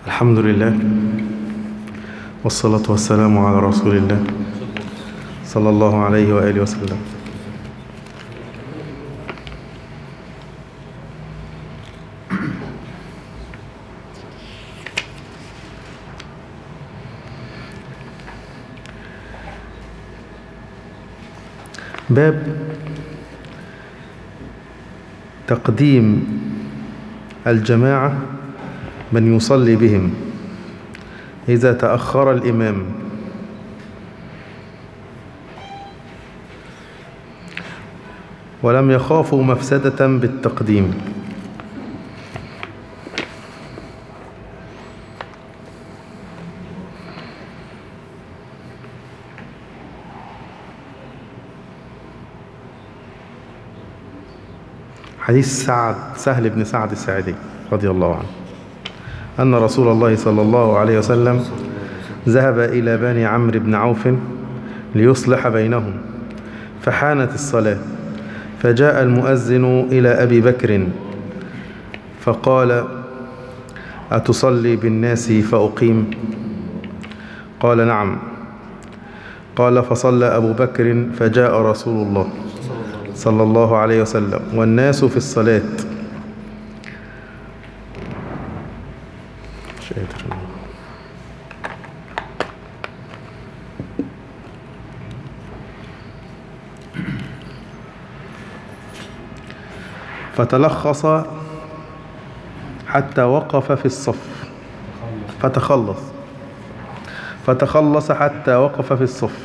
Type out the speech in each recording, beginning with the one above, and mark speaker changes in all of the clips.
Speaker 1: الحمد لله والصلاة والسلام على رسول الله صلى الله عليه وآله وسلم باب تقديم الجماعة من يصلي بهم إذا تأخر الإمام ولم يخافوا مفسدة بالتقديم حديث سعد سهل بن سعد الساعدي رضي الله عنه أن رسول الله صلى الله عليه وسلم ذهب إلى بني عمرو بن عوف ليصلح بينهم فحانت الصلاة فجاء المؤذن إلى أبي بكر فقال أتصلي بالناس فأقيم قال نعم قال فصلى أبو بكر فجاء رسول الله صلى الله عليه وسلم والناس في الصلاة مش قادر فتلخص حتى وقف في الصف فتخلص فتخلص حتى وقف في الصف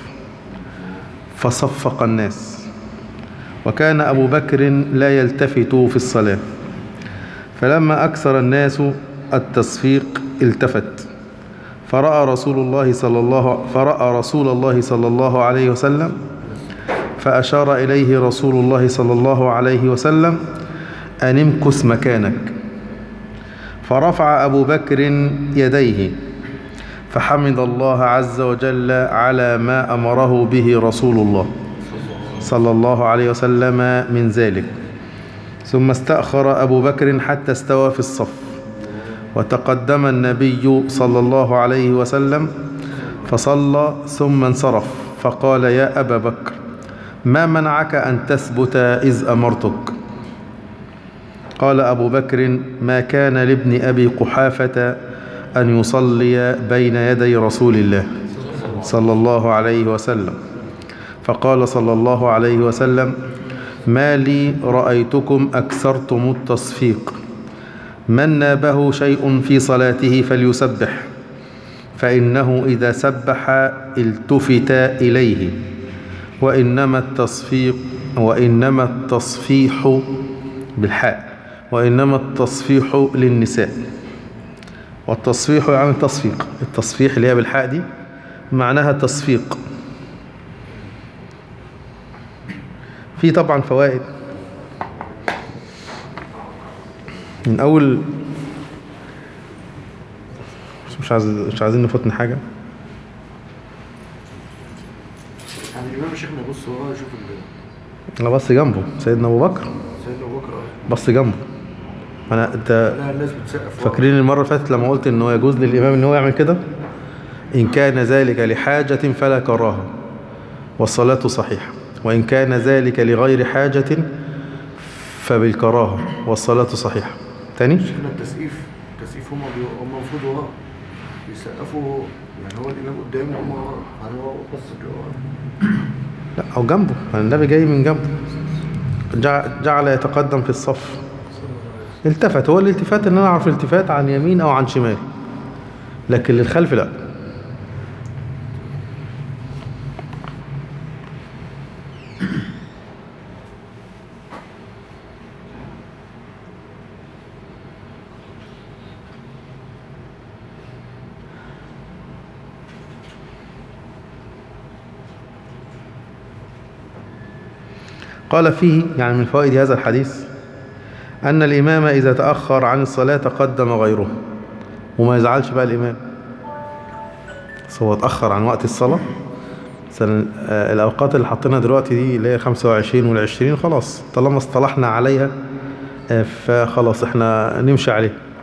Speaker 1: فصفق الناس وكان أبو بكر لا يلتفت في الصلاة فلما أكثر الناس التصفيق التفت فرأى رسول الله صلى الله فرأى رسول الله صلى الله عليه وسلم فأشار إليه رسول الله صلى الله عليه وسلم أن امكث مكانك فرفع أبو بكر يديه فحمد الله عز وجل على ما أمره به رسول الله صلى الله عليه وسلم من ذلك ثم استأخر أبو بكر حتى استوى في الصف وتقدم النبي صلى الله عليه وسلم فصلى ثم انصرف فقال يا أبا بكر ما منعك أن تثبت إذ أمرتك قال أبو بكر ما كان لابن أبي قحافة أن يصلي بين يدي رسول الله صلى الله عليه وسلم فقال صلى الله عليه وسلم ما لي رأيتكم أكثرتم التصفيق من نابه شيء في صلاته فليسبح فإنه إذا سبح التفت إليه وإنما التصفيق وإنما التصفيح بالحاء وإنما التصفيح للنساء والتصفيح يعني التصفيق التصفيح اللي هي بالحاء دي معناها تصفيق في طبعا فوائد من أول مش عايز مش عايزين نفوتنا حاجة
Speaker 2: يعني الإمام الشيخ يبص وراه يشوف ال-
Speaker 1: أنا بص جنبه سيدنا أبو بكر
Speaker 2: سيدنا أبو بكر آه.
Speaker 1: بص جنبه أنا أنت
Speaker 2: لا الناس بتسقف وراه.
Speaker 1: فاكرين المرة اللي فاتت لما قلت إنه يجوز للإمام إن هو يعمل كده إن كان ذلك لحاجة فلا كراهة والصلاة صحيحة وإن كان ذلك لغير حاجة فبالكراهة والصلاة صحيحة تاني
Speaker 2: شيخنا التسقيف التسقيف هم بي... هم المفروض وراه بيسقفوا يعني هو الإمام قدامه هم وراه يعني هو بص كده وراه
Speaker 1: لا أو جنبه النبي جاي من جنبه جع- جعل يتقدم في الصف التفت هو الالتفات ان انا اعرف الالتفات عن يمين او عن شمال لكن للخلف لا قال فيه يعني من فوائد هذا الحديث أن الإمام إذا تأخر عن الصلاة تقدم غيره وما يزعلش بقى الإمام بس هو اتأخر عن وقت الصلاة مثلا آه، الأوقات اللي حاطينها دلوقتي دي اللي هي 25 وال 20 خلاص طالما اصطلحنا عليها آه، فخلاص احنا نمشي عليه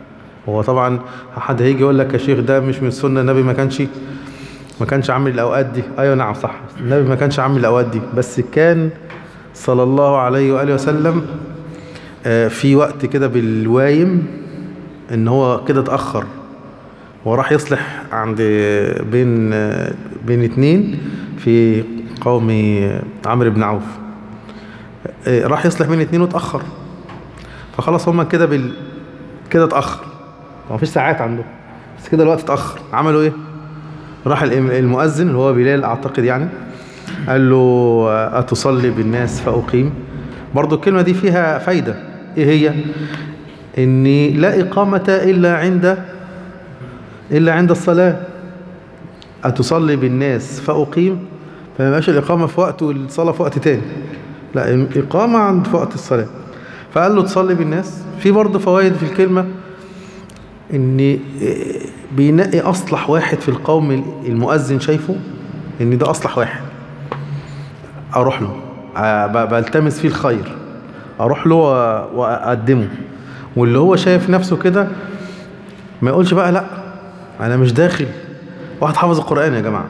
Speaker 1: هو طبعا حد هيجي يقول لك يا شيخ ده مش من السنة النبي ما كانش ما كانش عامل الأوقات دي أيوة نعم صح النبي ما كانش عامل الأوقات دي بس كان صلى الله عليه وآله وسلم آه، في وقت كده بالوايم ان هو كده اتأخر وراح يصلح عند بين بين اتنين في قوم عمرو بن عوف آه، راح يصلح بين اتنين واتأخر فخلاص هما كده بال كده اتأخر ما فيش ساعات عنده بس كده الوقت اتأخر عملوا ايه راح الإم- المؤذن اللي هو بلال اعتقد يعني قال له أتصلي بالناس فأقيم برضو الكلمة دي فيها فايدة إيه هي إن لا إقامة إلا عند إلا عند الصلاة أتصلي بالناس فأقيم فما يبقاش الإقامة في وقت والصلاة في وقت تاني لا إقامة عند في وقت الصلاة فقال له تصلي بالناس في برضه فوائد في الكلمة إن بينقي أصلح واحد في القوم المؤذن شايفه إن ده أصلح واحد اروح له آه، ب- بلتمس فيه الخير اروح له و- واقدمه واللي هو شايف نفسه كده ما يقولش بقى لا انا مش داخل واحد حافظ القرآن يا جماعة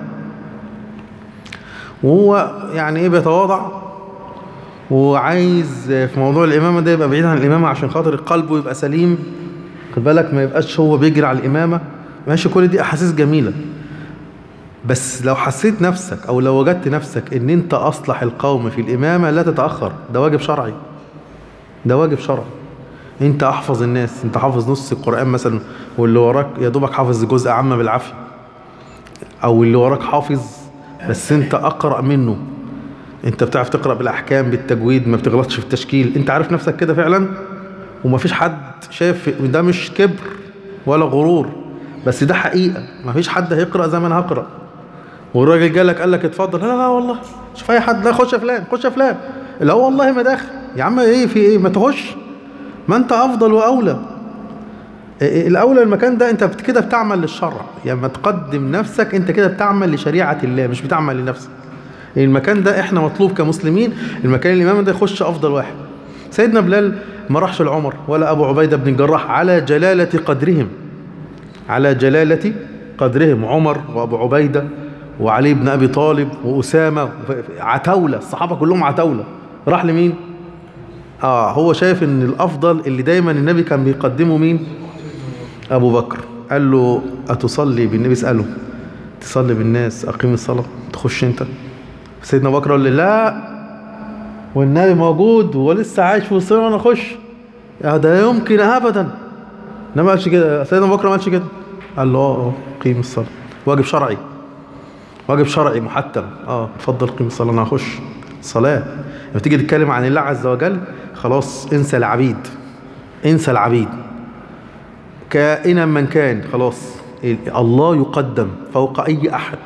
Speaker 1: وهو يعني ايه بيتواضع وعايز في موضوع الإمامة ده يبقى بعيد عن الإمامة عشان خاطر قلبه يبقى سليم خد بالك ما يبقاش هو بيجري على الإمامة ماشي كل دي أحاسيس جميلة بس لو حسيت نفسك او لو وجدت نفسك ان انت اصلح القوم في الامامة لا تتأخر ده واجب شرعي ده واجب شرعي انت احفظ الناس انت حافظ نص القرآن مثلا واللي وراك يا دوبك حافظ جزء عامة بالعافية او اللي وراك حافظ بس انت اقرأ منه انت بتعرف تقرأ بالاحكام بالتجويد ما بتغلطش في التشكيل انت عارف نفسك كده فعلا ومفيش حد شايف ده مش كبر ولا غرور بس ده حقيقة مفيش حد هيقرأ زي ما انا هقرأ والراجل جالك قال لك اتفضل لا لا لا والله شوف اي حد لا خش يا فلان خش يا فلان لا والله ما داخل يا عم ايه في ايه ما تخش ما انت افضل واولى إيه- إيه الاولى المكان ده انت بت- كده بتعمل للشرع يعني ما تقدم نفسك انت كده بتعمل لشريعة الله مش بتعمل لنفسك المكان ده احنا مطلوب كمسلمين المكان الامام ده يخش افضل واحد سيدنا بلال ما راحش لعمر ولا ابو عبيده بن الجراح على جلاله قدرهم على جلالة قدرهم عمر وأبو عبيدة وعلي بن أبي طالب وأسامة عتاولة الصحابة كلهم عتاولة راح لمين؟ آه هو شايف إن الأفضل اللي دايما النبي كان بيقدمه مين؟ أبو بكر قال له أتصلي بالنبي اسأله تصلي بالناس أقيم الصلاة تخش أنت سيدنا أبو بكر قال له لا والنبي موجود ولسه عايش في وسطنا وأنا أخش يا ده يمكن أبدا انما ما قالش كده سيدنا ابو بكر ما قالش كده قال له اه اه قيم الصلاه واجب شرعي واجب شرعي محتم اه اتفضل قيم الصلاه انا هخش صلاه لما تيجي تتكلم عن الله عز وجل خلاص انسى العبيد انسى العبيد كائنا من كان خلاص الله يقدم فوق اي احد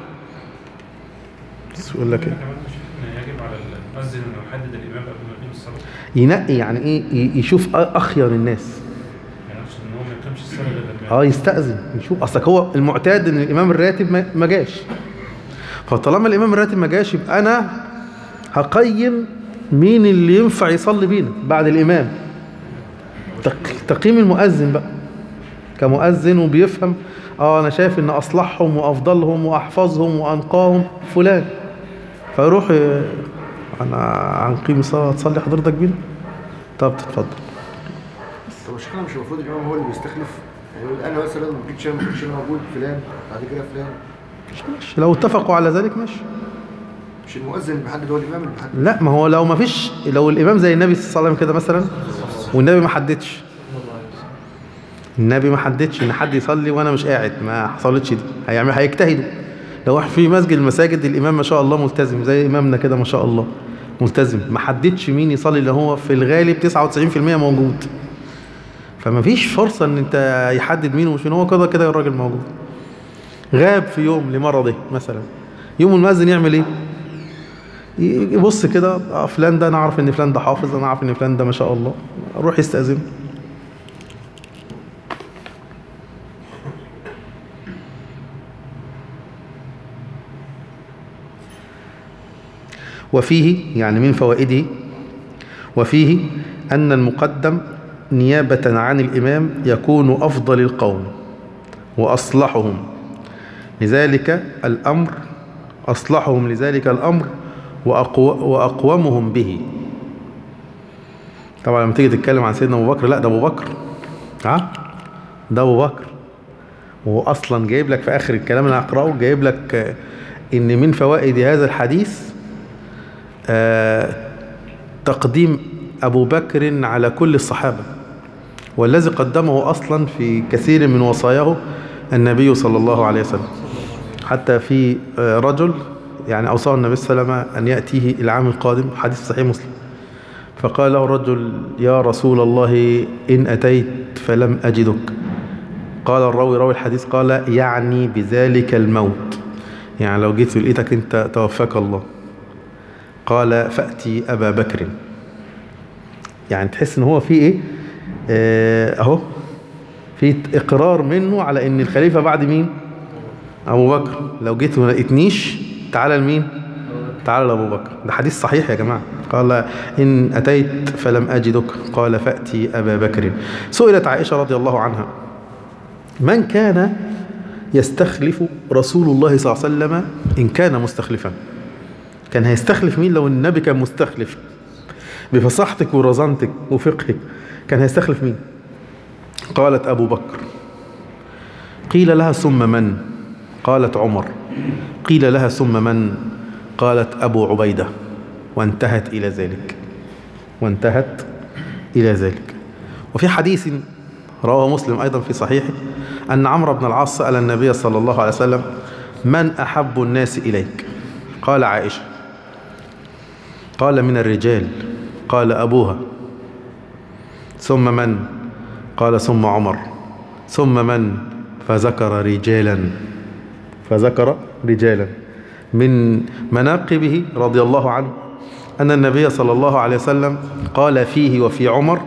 Speaker 1: بس يقول لك ايه
Speaker 3: كمان مش إن يجب على المؤذن انه يحدد الامام قبل ما يقيم الصلاه
Speaker 1: ينقي يعني ايه ي- يشوف اخير الناس
Speaker 3: يعني نفسه ان هو ما يقيمش الصلاه غير لما
Speaker 1: اه يستأذن يشوف اصلك هو المعتاد ان الامام الراتب ما- ما جاش فطالما الامام الراتب ما جاش يبقى انا هقيم مين اللي ينفع يصلي بينا بعد الامام تق- تقييم المؤذن بقى كمؤذن وبيفهم اه انا شايف ان اصلحهم وافضلهم واحفظهم وانقاهم فلان فيروح ي- انا هنقيم صلاه تصلي حضرتك بينا طب تتفضل
Speaker 2: طب مش كده مش المفروض الامام هو اللي بيستخلف يعني يقول انا مثلا ما جيتش انا ما كنتش أنا موجود فلان بعد كده فلان
Speaker 1: ماشي لو اتفقوا على ذلك ماشي
Speaker 2: مش المؤذن اللي بيحدد هو الامام اللي بيحدد
Speaker 1: لا ما هو لو ما فيش لو الامام زي النبي صلى الله عليه وسلم كده مثلا والنبي ما حددش النبي ما حددش ان حد يصلي وانا مش قاعد ما حصلتش دي هيعمل هيجتهدوا لو واحد في مسجد المساجد الامام ما شاء الله ملتزم زي امامنا كده ما شاء الله ملتزم ما حددش مين يصلي اللي هو في الغالب 99% موجود فما فيش فرصة ان انت يحدد مين ومش مين هو كده كده الراجل موجود غاب في يوم لمرضه مثلا يوم المأذن يعمل ايه يبص كده اه فلان ده انا اعرف ان فلان ده حافظ انا اعرف ان فلان ده ما شاء الله روح يستأذن وفيه يعني من فوائده وفيه أن المقدم نيابة عن الإمام يكون أفضل القوم وأصلحهم لذلك الأمر أصلحهم لذلك الأمر وأقو وأقومهم به طبعا لما تيجي تتكلم عن سيدنا أبو بكر لا ده أبو بكر ها ده أبو بكر وهو أصلا جايب لك في آخر الكلام اللي هقرأه جايب لك آه، إن من فوائد هذا الحديث آه، تقديم أبو بكر على كل الصحابة والذي قدمه أصلا في كثير من وصاياه النبي صلى الله عليه وسلم حتى في آه، رجل يعني أوصاه النبي صلى الله عليه وسلم أن يأتيه العام القادم حديث صحيح مسلم فقال له الرجل يا رسول الله إن أتيت فلم أجدك قال الراوي راوي الحديث قال يعني بذلك الموت يعني لو جيت ولقيتك أنت توفاك الله قال فأتي أبا بكر يعني تحس ان هو في ايه آه، اهو في اقرار منه على ان الخليفة بعد مين ابو بكر لو جيت وما لقيتنيش تعالى لمين تعالى لابو بكر ده حديث صحيح يا جماعة قال ان اتيت فلم اجدك قال فأتي ابا بكر سئلت عائشة رضي الله عنها من كان يستخلف رسول الله صلى الله عليه وسلم ان كان مستخلفا كان هيستخلف مين لو النبي كان مستخلف بفصاحتك ورزانتك وفقهك كان هيستخلف مين قالت أبو بكر قيل لها ثم من قالت عمر قيل لها ثم من قالت أبو عبيدة وانتهت إلى ذلك وانتهت إلى ذلك وفي حديث رواه مسلم أيضا في صحيحه أن عمرو بن العاص سأل النبي صلى الله عليه وسلم من أحب الناس إليك قال عائشة قال من الرجال قال أبوها ثم من قال ثم عمر ثم من فذكر رجالا فذكر رجالا من مناقبه رضي الله عنه أن النبي صلى الله عليه وسلم قال فيه وفي عمر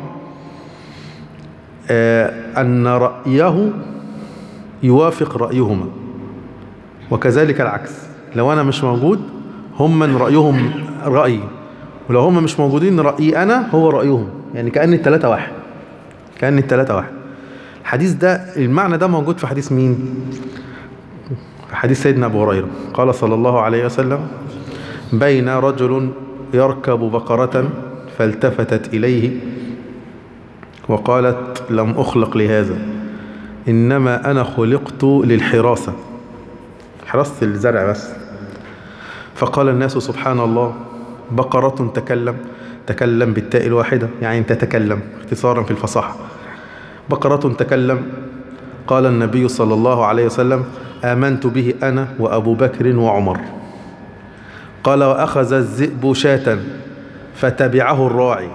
Speaker 1: آه، أن رأيه يوافق رأيهما وكذلك العكس لو أنا مش موجود هم من رأيهم رأيي ولو هم مش موجودين رأيي أنا هو رأيهم يعني كأن التلاتة واحد كأن التلاتة واحد الحديث ده المعنى ده موجود في حديث مين في حديث سيدنا أبو هريرة قال صلى الله عليه وسلم بين رجل يركب بقرة فالتفتت إليه وقالت لم أخلق لهذا إنما أنا خلقت للحراسة حراسة الزرع بس فقال الناس سبحان الله بقرة تكلم تكلم بالتاء الواحدة يعني تتكلم اختصارا في الفصاحة بقرة تكلم قال النبي صلى الله عليه وسلم آمنت به أنا وأبو بكر وعمر قال وأخذ الذئب شاة فتبعه الراعي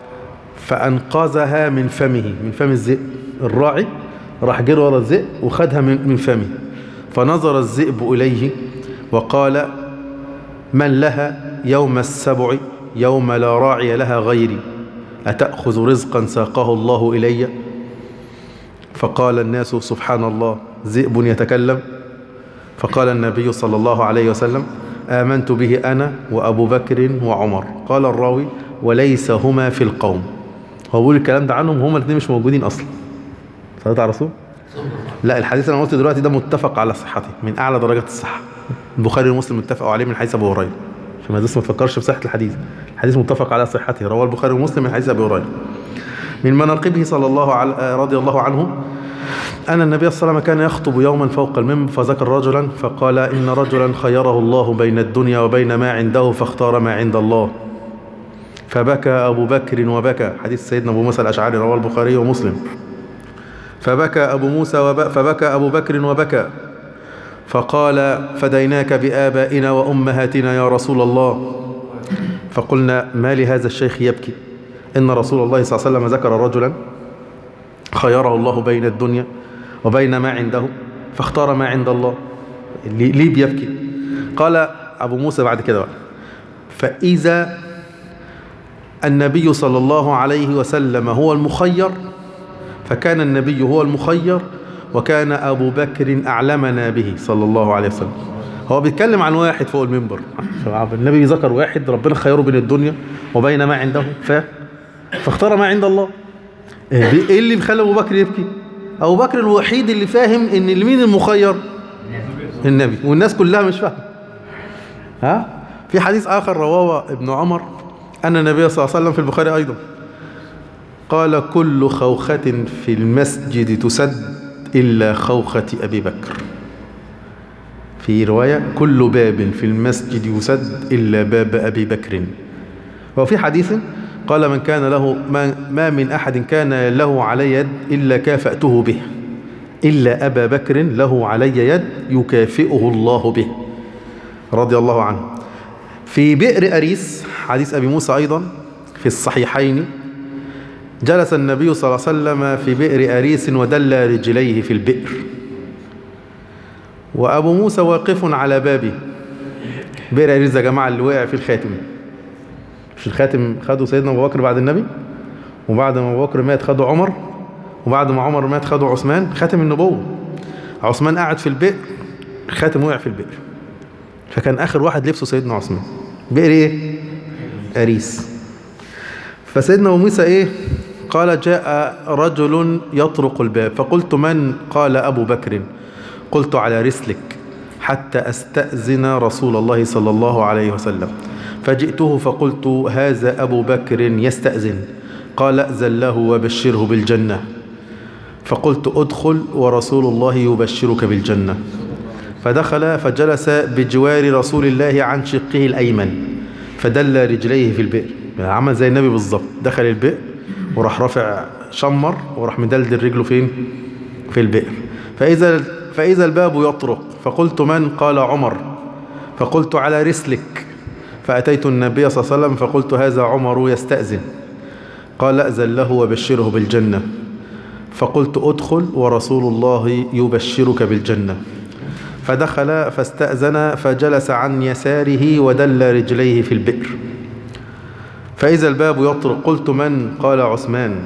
Speaker 1: فأنقذها من فمه من فم الذئب الراعي راح جري ورا الذئب وخدها من من فمه فنظر الذئب إليه وقال من لها يوم السبع يوم لا راعي لها غيري أتأخذ رزقا ساقه الله إلي فقال الناس سبحان الله ذئب يتكلم فقال النبي صلى الله عليه وسلم آمنت به أنا وأبو بكر وعمر قال الراوي وليس هما في القوم هو بيقول الكلام ده عنهم هما الاثنين مش موجودين أصلا صلاة على الرسول لا الحديث اللي انا قلته دلوقتي ده متفق على صحته من اعلى درجات الصحه البخاري ومسلم اتفقوا عليه من حديث ابو هريره عشان ما الناس ما تفكرش في صحه الحديث الحديث متفق على صحته رواه البخاري ومسلم من حديث ابي هريره من مناقبه صلى الله على رضي الله عنه أن النبي صلى الله عليه وسلم كان يخطب يوما فوق المنبر فذكر رجلا فقال إن رجلا خيره الله بين الدنيا وبين ما عنده فاختار ما عند الله فبكى أبو بكر وبكى حديث سيدنا أبو موسى الأشعري رواه البخاري ومسلم فبكى أبو موسى وب... فبكى أبو بكر وبكى فقال فديناك بآبائنا وأمهاتنا يا رسول الله فقلنا ما لهذا الشيخ يبكي إن رسول الله صلى الله عليه وسلم ذكر رجلا خيره الله بين الدنيا وبين ما عنده فاختار ما عند الله ليه ليه بيبكي قال أبو موسى بعد كده بقى فإذا النبي صلى الله عليه وسلم هو المخير فكان النبي هو المخير وكان أبو بكر أعلمنا به صلى الله عليه وسلم هو بيتكلم عن واحد فوق المنبر النبي ذكر واحد ربنا خيره بين الدنيا وبين ما عنده ف... فاختار ما عند الله ايه إيه اللي بيخلي ابو بكر يبكي ابو بكر الوحيد اللي فاهم ان مين المخير النبي والناس كلها مش فاهمه ها في حديث اخر رواه ابن عمر ان النبي صلى الله عليه وسلم في البخاري ايضا قال كل خوخة في المسجد تسد إلا خوخة أبي بكر في رواية كل باب في المسجد يسد إلا باب أبي بكر وفي حديث قال من كان له ما, ما من أحد كان له علي يد إلا كافأته به إلا أبا بكر له علي يد يكافئه الله به رضي الله عنه في بئر أريس حديث أبي موسى أيضا في الصحيحين جلس النبي صلى الله عليه وسلم في بئر أريس ودل رجليه في البئر وأبو موسى واقف على بابه بئر أريس يا جماعة اللي وقع في الخاتم مش الخاتم خده سيدنا أبو بكر بعد النبي وبعد ما أبو بكر مات خده عمر وبعد ما عمر مات خده عثمان خاتم النبوة عثمان قاعد في البئر الخاتم وقع في البئر فكان آخر واحد لبسه سيدنا عثمان بئر إيه؟ أريس فسيدنا أبو موسى إيه قال جاء رجل يطرق الباب فقلت من قال أبو بكر قلت على رسلك حتى أستأذن رسول الله صلى الله عليه وسلم فجئته فقلت هذا أبو بكر يستأذن قال أذن له وبشره بالجنة فقلت ادخل ورسول الله يبشرك بالجنة فدخل فجلس بجوار رسول الله عن شقه الأيمن فدل رجليه في البئر عمل زي النبي بالظبط دخل البئر وراح رافع شمر وراح مدلدل رجله فين في البئر فإذا فإذا الباب يطرق فقلت من قال عمر فقلت على رسلك فأتيت النبي صلى الله عليه وسلم فقلت هذا عمر يستأذن قال أذن له وبشره بالجنة فقلت ادخل ورسول الله يبشرك بالجنة فدخل فاستأذن فجلس عن يساره ودل رجليه في البئر فإذا الباب يطرق قلت من قال عثمان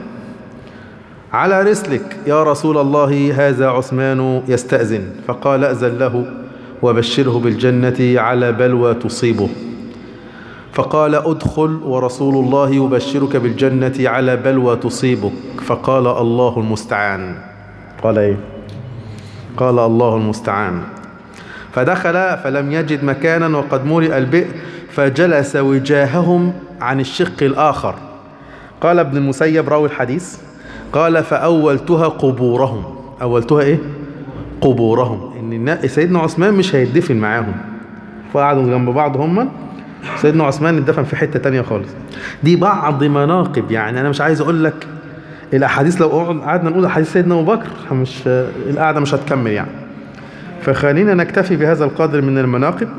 Speaker 1: على رسلك يا رسول الله هذا عثمان يستأذن فقال أذن له وبشره بالجنة على بلوى تصيبه فقال ادخل ورسول الله يبشرك بالجنة على بلوى تصيبك فقال الله المستعان قال ايه قال الله المستعان فدخل فلم يجد مكانا وقد ملئ البئر فجلس وجاههم عن الشق الآخر قال ابن المسيب راوي الحديث قال فأولتها قبورهم أولتها إيه قبورهم إن سيدنا عثمان مش هيدفن معاهم فقعدوا جنب بعض هم سيدنا عثمان اتدفن في حتة تانية خالص دي بعض مناقب يعني أنا مش عايز أقول لك الأحاديث لو قعدنا نقول أحاديث سيدنا أبو بكر مش القعدة مش هتكمل يعني فخلينا نكتفي بهذا القدر من المناقب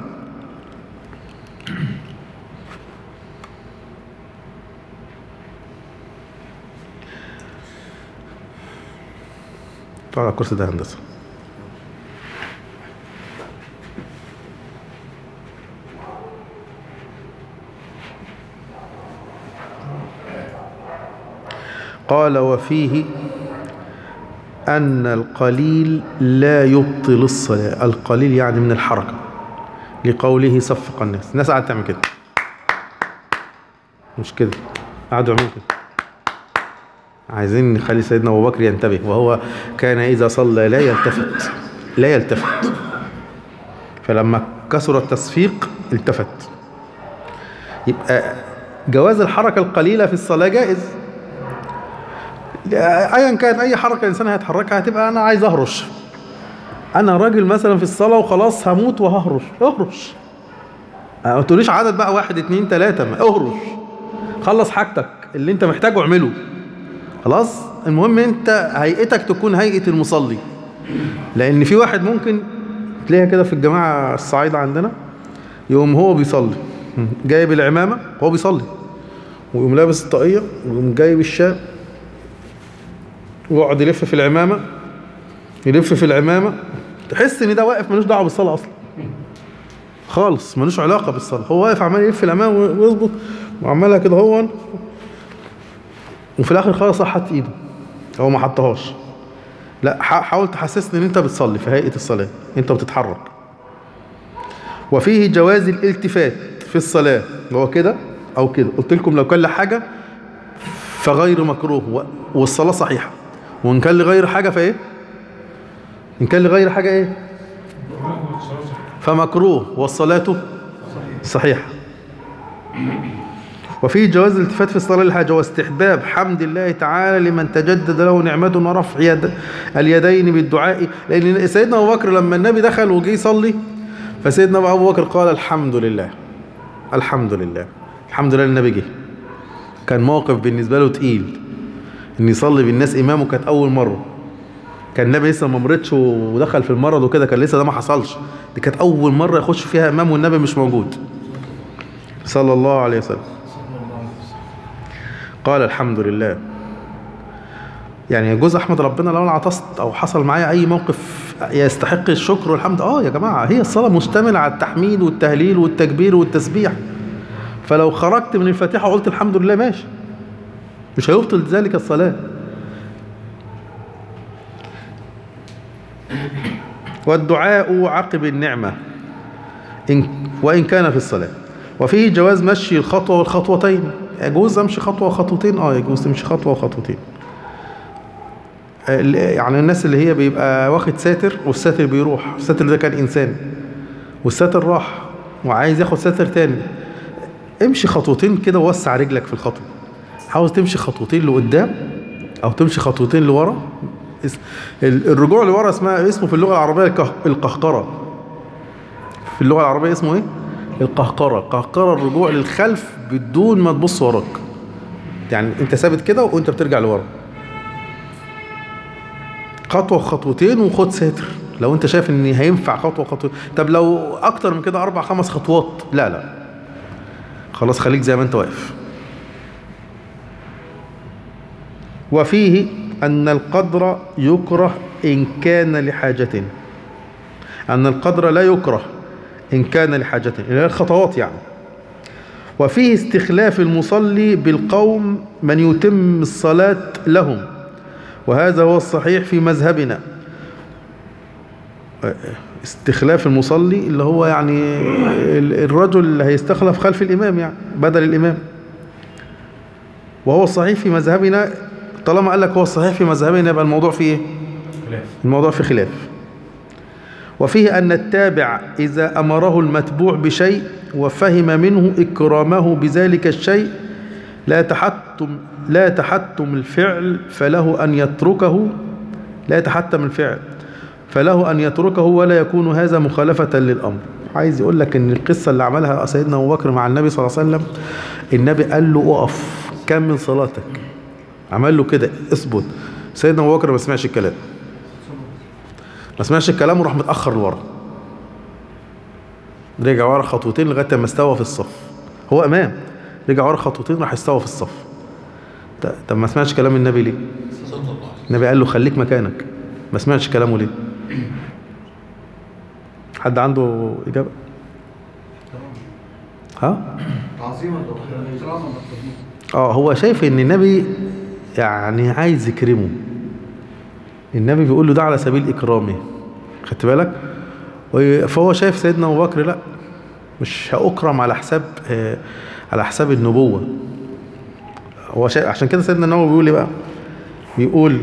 Speaker 1: طبعا على الكرسي ده هندسة قال وفيه أن القليل لا يبطل الصلاة القليل يعني من الحركة لقوله صفق الناس الناس قاعدة تعمل كده مش كده قعدوا يعملوا كده عايزين نخلي سيدنا أبو بكر ينتبه وهو كان إذا صلى لا يلتفت لا يلتفت فلما كسر التصفيق التفت يبقى جواز الحركة القليلة في الصلاة جائز ايا كان اي حركه الانسان هيتحركها هتبقى انا عايز اهرش انا راجل مثلا في الصلاه وخلاص هموت وههرش اهرش ما تقوليش عدد بقى واحد اتنين تلاته ما اهرش خلص حاجتك اللي انت محتاجه اعمله خلاص المهم انت هيئتك تكون هيئه المصلي لان في واحد ممكن تلاقيها كده في الجماعه الصعيده عندنا يقوم هو بيصلي جايب العمامه وهو بيصلي ويقوم لابس الطاقيه ويقوم جايب الشاب ويقعد يلف في العمامة يلف في العمامة تحس ان ده واقف ملوش دعوه بالصلاة اصلا خالص ملوش علاقة بالصلاة هو واقف عمال يلف العمامة ويظبط وعمالها كده هو وفي الاخر خالص راح حط ايده هو ما حطهاش لا حاول تحسسني ان انت بتصلي في هيئة الصلاة انت بتتحرك وفيه جواز الالتفات في الصلاة هو كده او كده قلت لكم لو كان حاجة فغير مكروه و- والصلاة صحيحة وإن كان لغير حاجة فإيه إن كان لغير حاجة إيه فمكروه والصلاة صحيحة وفي جواز الالتفات في الصلاة للحاجة واستحباب حمد الله تعالى لمن تجدد له نعمته ورفع يد اليدين بالدعاء لأن سيدنا أبو بكر لما النبي دخل وجي يصلي فسيدنا أبو بكر قال الحمد لله الحمد لله الحمد لله النبي جه كان موقف بالنسبة له تقيل ان يصلي بالناس امامه كانت اول مرة كان النبي لسه ما مرضش ودخل في المرض وكده كان لسه ده ما حصلش دي كانت اول مرة يخش فيها امام والنبي مش موجود صلى الله عليه وسلم قال الحمد لله يعني يجوز احمد ربنا لو انا عطست او حصل معايا اي موقف يستحق الشكر والحمد اه يا جماعه هي الصلاه مشتمله على التحميد والتهليل والتكبير والتسبيح فلو خرجت من الفاتحه وقلت الحمد لله ماشي مش هيبطل ذلك الصلاه والدعاء عقب النعمه إن وإن كان في الصلاة وفيه جواز مشي الخطوة والخطوتين يجوز أمشي خطوة وخطوتين آه يجوز تمشي خطوة وخطوتين ال- يعني الناس اللي هي بيبقى واخد ساتر والساتر بيروح الساتر ده كان إنسان والساتر راح وعايز ياخد ساتر تاني امشي خطوتين كده ووسع رجلك في الخطوة عاوز تمشي خطوتين لقدام أو تمشي خطوتين لورا اس- ال- الرجوع لورا اسمها اسمه في اللغة العربية القه- القهقرة في اللغة العربية اسمه ايه؟ القهقرة قهقرة الرجوع للخلف بدون ما تبص وراك يعني انت ثابت كده وانت بترجع لورا خطوة خطوتين وخد ساتر لو انت شايف ان هينفع خطوة خطوة طب لو اكتر من كده اربع خمس خطوات لا لا خلاص خليك زي ما انت واقف وفيه ان القدر يكره ان كان لحاجة أن القدر لا يكره إن كان لحاجة إلى الخطوات يعني وفيه استخلاف المصلي بالقوم من يتم الصلاة لهم وهذا هو الصحيح في مذهبنا استخلاف المصلي اللي هو يعني ال- الرجل اللي هيستخلف خلف الإمام يعني بدل الإمام وهو الصحيح في مذهبنا طالما قال لك هو الصحيح في مذهبنا يبقى الموضوع فيه ايه؟
Speaker 3: خلاف
Speaker 1: الموضوع في خلاف وفيه أن التابع إذا أمره المتبوع بشيء وفهم منه إكرامه بذلك الشيء لا تحتم لا يتحتم الفعل فله أن يتركه لا يتحتم الفعل فله أن يتركه ولا يكون هذا مخالفة للأمر عايز يقول لك ان القصة اللي عملها سيدنا أبو بكر مع النبي صلى الله عليه وسلم النبي قال له اقف كمل صلاتك عمل له كده اثبت سيدنا أبو بكر ما سمعش الكلام ما سمعش الكلام وراح متأخر لورا رجع ورا خطوتين لغاية ما استوى في الصف هو أمام رجع ورا خطوتين راح استوى في الصف ط- طب ما سمعش كلام النبي ليه النبي قال له خليك مكانك ما سمعش كلامه ليه حد عنده إجابة ها
Speaker 2: تعظيما للرحمن
Speaker 1: اه هو شايف ان النبي يعني عايز يكرمه النبي بيقول له ده على سبيل اكرامه خدت بالك و- فهو شايف سيدنا ابو بكر لا مش هاكرم على حساب آه، على حساب النبوه هو شايف عشان كده سيدنا النبوي بيقول ايه بقى بيقول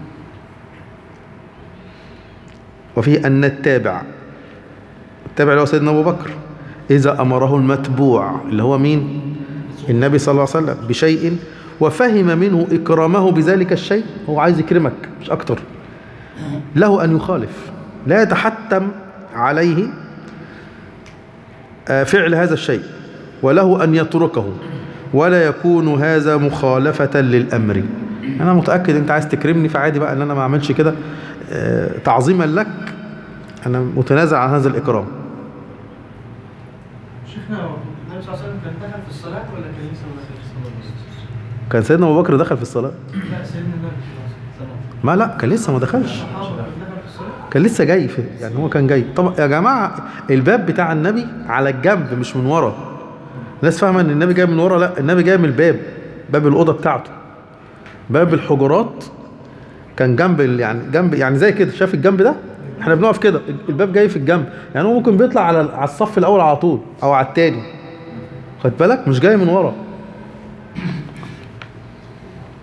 Speaker 1: وفي ان التابع التابع اللي هو سيدنا ابو بكر اذا امره المتبوع اللي هو مين النبي صلى الله عليه وسلم بشيء وفهم منه إكرامه بذلك الشيء هو عايز يكرمك مش أكتر له أن يخالف لا يتحتم عليه آه، فعل هذا الشيء وله أن يتركه ولا يكون هذا مخالفة للأمر أنا متأكد أنت عايز تكرمني فعادي بقى أن أنا ما أعملش كده آه، تعظيما لك أنا متنازع عن هذا الإكرام
Speaker 4: شيخنا هو النبي صلى الله عليه وسلم كان دخل في الصلاة ولا كان لسه ما دخلش في الصلاة؟
Speaker 1: كان سيدنا أبو بكر دخل في الصلاة
Speaker 4: لا سيدنا النبي صلى الله عليه وسلم
Speaker 1: ما لا كان لسه ما دخلش
Speaker 4: الصحابة كان دخل في الصلاة
Speaker 1: كان لسه جاي في يعني هو كان جاي طب يا جماعة الباب بتاع النبي على الجنب مش من ورا الناس فاهمة ان النبي جاي من ورا لا النبي جاي من الباب باب الأوضة بتاعته باب الحجرات كان جنب ال- يعني جنب يعني زي كده شايف الجنب ده احنا بنقف كده الباب جاي في الجنب يعني هو ممكن بيطلع على على الصف الأول على طول أو على التاني خد بالك مش جاي من ورا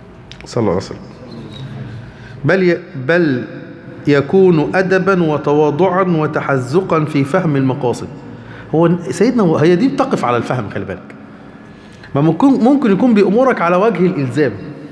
Speaker 1: صلى الله عليه وسلم بل ي... بل يكون أدبا وتواضعا وتحزقا في فهم المقاصد هو سيدنا هو- هي دي بتقف على الفهم خلي بالك ما ممكن ممكن يكون بيأمرك على وجه الإلزام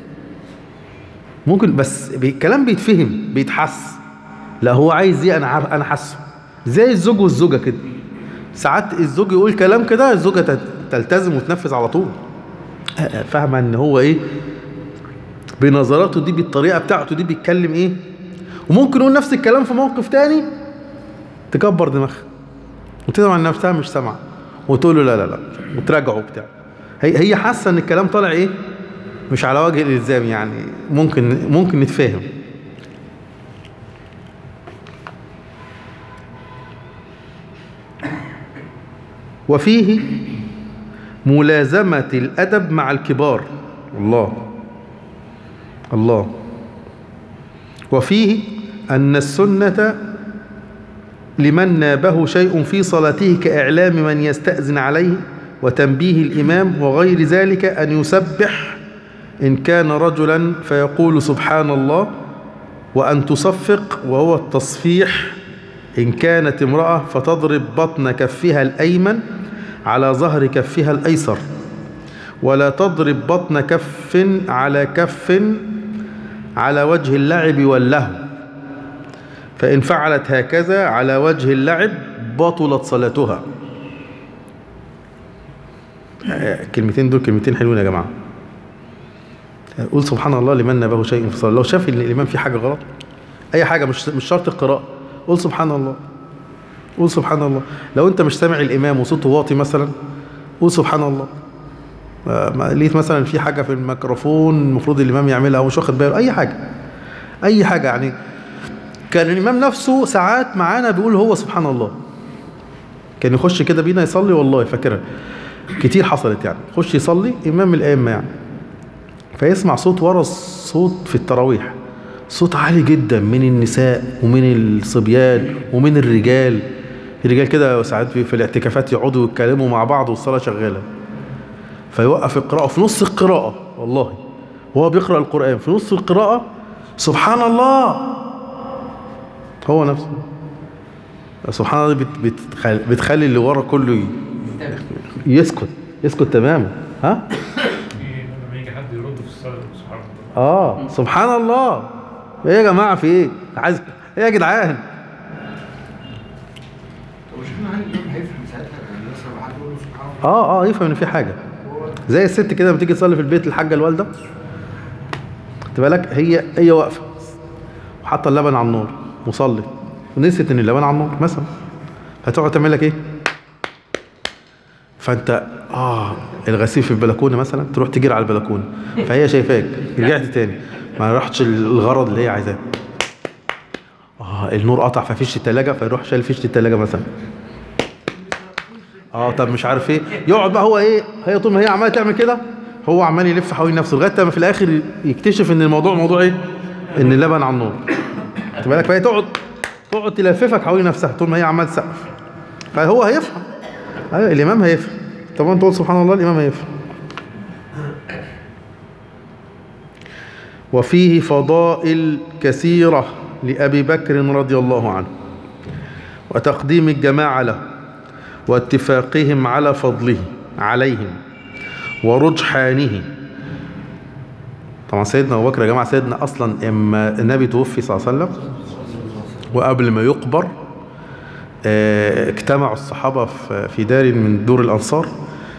Speaker 1: ممكن بس بي- الكلام بيتفهم بيتحس لا هو عايز ايه انا عارف انا حاسه زي الزوج والزوجه كده ساعات الزوج يقول كلام كده الزوجه تت- تلتزم وتنفذ على طول آه، آه، فاهمه ان هو ايه بنظراته دي بالطريقه بتاعته دي بيتكلم ايه وممكن يقول نفس الكلام في موقف تاني تكبر دماغها وتدعو نفسها مش سامعه وتقول له لا لا لا وتراجعه بتاع هي هي حاسه ان الكلام طالع ايه مش على وجه الالزام يعني ممكن ممكن نتفاهم وفيه ملازمة الأدب مع الكبار الله الله وفيه أن السنة لمن نابه شيء في صلاته كإعلام من يستأذن عليه وتنبيه الإمام وغير ذلك أن يسبح إن كان رجلا فيقول سبحان الله وأن تصفق وهو التصفيح إن كانت امرأة فتضرب بطن كفها الأيمن على ظهر كفها الأيسر ولا تضرب بطن كف على كف على وجه اللعب واللهو فإن فعلت هكذا على وجه اللعب بطلت صلاتها الكلمتين دول كلمتين حلوين يا جماعة قول سبحان الله لمن نبه شيء في الصلاة لو شاف ان الإمام في حاجة غلط أي حاجة مش مش شرط القراءة قول سبحان الله قول سبحان الله لو أنت مش سامع الإمام وصوته واطي مثلا قول سبحان الله آه، ما- لقيت مثلا في حاجة في الميكروفون المفروض الإمام يعملها ومش واخد باله أي حاجة أي حاجة يعني كان الإمام نفسه ساعات معانا بيقول هو سبحان الله كان يخش كده بينا يصلي والله فاكرها كتير حصلت يعني يخش يصلي إمام الأئمة يعني فيسمع صوت ورا الصوت في التراويح صوت عالي جدا من النساء ومن الصبيان ومن الرجال الرجال كده ساعات في في الاعتكافات يقعدوا يتكلموا مع بعض والصلاة شغالة فيوقف القراءة في نص القراءة والله وهو بيقرأ القرآن في نص القراءة سبحان الله هو نفسه سبحان الله بت- بتخلي, بتخلي اللي ورا كله ي- يسكت يسكت تماما ها
Speaker 3: في لما يجي حد يرد في الصلاة سبحان الله
Speaker 1: اه سبحان الله ايه يا جماعه في ايه عايز ايه يا جدعان
Speaker 2: طب مش احنا هل هيفهم ساعتها يعني مثلا حد يقول له سبحان الله
Speaker 1: اه اه يفهم ان في حاجه زي الست كده لما تيجي تصلي في البيت الحاجه الوالده خد بالك هي هي واقفه وحاطه اللبن على النار وصلت ونسيت ان اللبن على النار مثلا هتقعد تعمل لك ايه فانت اه الغسيل في البلكونه مثلا تروح تجري على البلكونه فهي شايفاك رجعت تاني ما رحتش الغرض اللي هي عايزاه اه النور قطع ففيش التلاجة فيروح شايل فيش التلاجة مثلا اه طب مش عارف ايه يقعد بقى هو ايه هي طول ما هي عماله تعمل كده هو عمال يلف حوالين نفسه لغايه ما في الاخر يكتشف ان الموضوع موضوع ايه ان اللبن على النار خد بالك فهي تقعد تقعد تلففك حوالين نفسها طول ما هي عمال تسقف فهو هيفهم ايوه الامام هيفهم طب انت تقول سبحان الله الامام هيفهم وفيه فضائل كثيرة لأبي بكر رضي الله عنه وتقديم الجماعة له واتفاقهم على فضله عليهم ورجحانه طبعا سيدنا أبو بكر يا جماعة سيدنا أصلا إما النبي توفي صلى الله عليه وسلم وقبل ما يقبر آه، اجتمعوا الصحابة في- في دار من دور الأنصار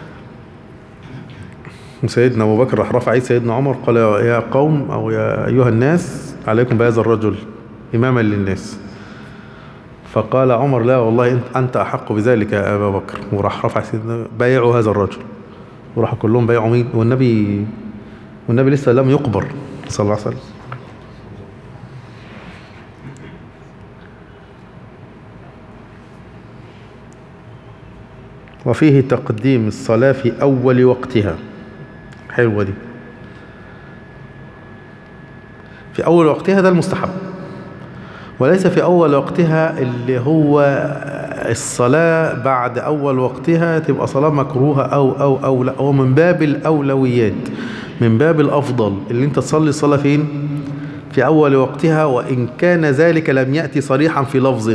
Speaker 1: وسيدنا أبو بكر راح رفع ايد سيدنا عمر قال يا يا قوم أو يا أيها الناس عليكم بهذا الرجل إماما للناس فقال عمر لا والله أنت, أنت أحق بذلك يا أبا بكر وراح رفع سيدنا بايعوا هذا الرجل وراح كلهم بايعوا مين والنبي والنبي لسه لم يقبر صلى الله عليه وسلم وفيه تقديم الصلاة في أول وقتها حلوة دي في أول وقتها ده المستحب وليس في أول وقتها اللي هو الصلاة بعد أول وقتها تبقى صلاة مكروهة أو أو أو لا هو من باب الأولويات من باب الأفضل اللي انت تصلي الصلاة فين في أول وقتها وإن كان ذلك لم يأتي صريحا في لفظ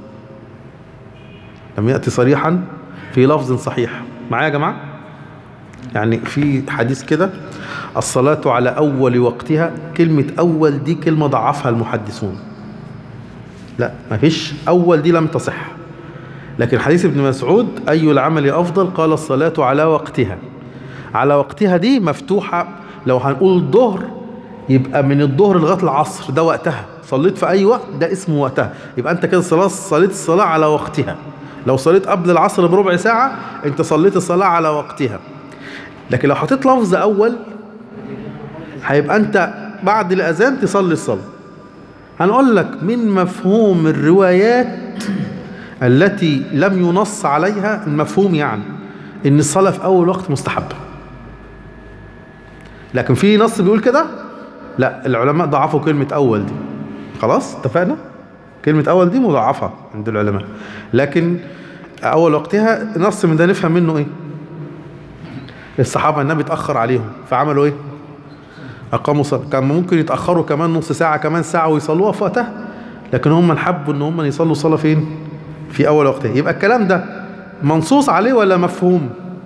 Speaker 1: لم يأتي صريحا في لفظ صحيح معايا يا جماعة يعني في حديث كده الصلاة على أول وقتها كلمة أول دي كلمة ضعفها المحدثون لا ما فيش أول دي لم تصح لكن حديث ابن مسعود أي العمل أفضل قال الصلاة على وقتها على وقتها دي مفتوحة لو هنقول الظهر يبقى من الظهر لغاية العصر ده وقتها صليت في أي وقت ده اسمه وقتها يبقى أنت كده صلاة صليت الصلاة على وقتها لو صليت قبل العصر بربع ساعة أنت صليت الصلاة على وقتها لكن لو حطيت لفظ أول هيبقى أنت بعد الأذان تصلي الصلاة هنقول لك من مفهوم الروايات التي لم ينص عليها المفهوم يعني ان الصلاة في اول وقت مستحبة لكن في نص بيقول كده لا العلماء ضعفوا كلمة اول دي خلاص اتفقنا كلمة اول دي مضاعفة عند العلماء لكن اول وقتها نص من ده نفهم منه ايه الصحابة النبي اتأخر عليهم فعملوا ايه أقاموا صلاة كان ممكن يتأخروا كمان نص ساعة كمان ساعة ويصلوها في وقتها لكن هم حبوا ان هم يصلوا صلاة فين في أول وقتها يبقى الكلام ده منصوص عليه ولا مفهوم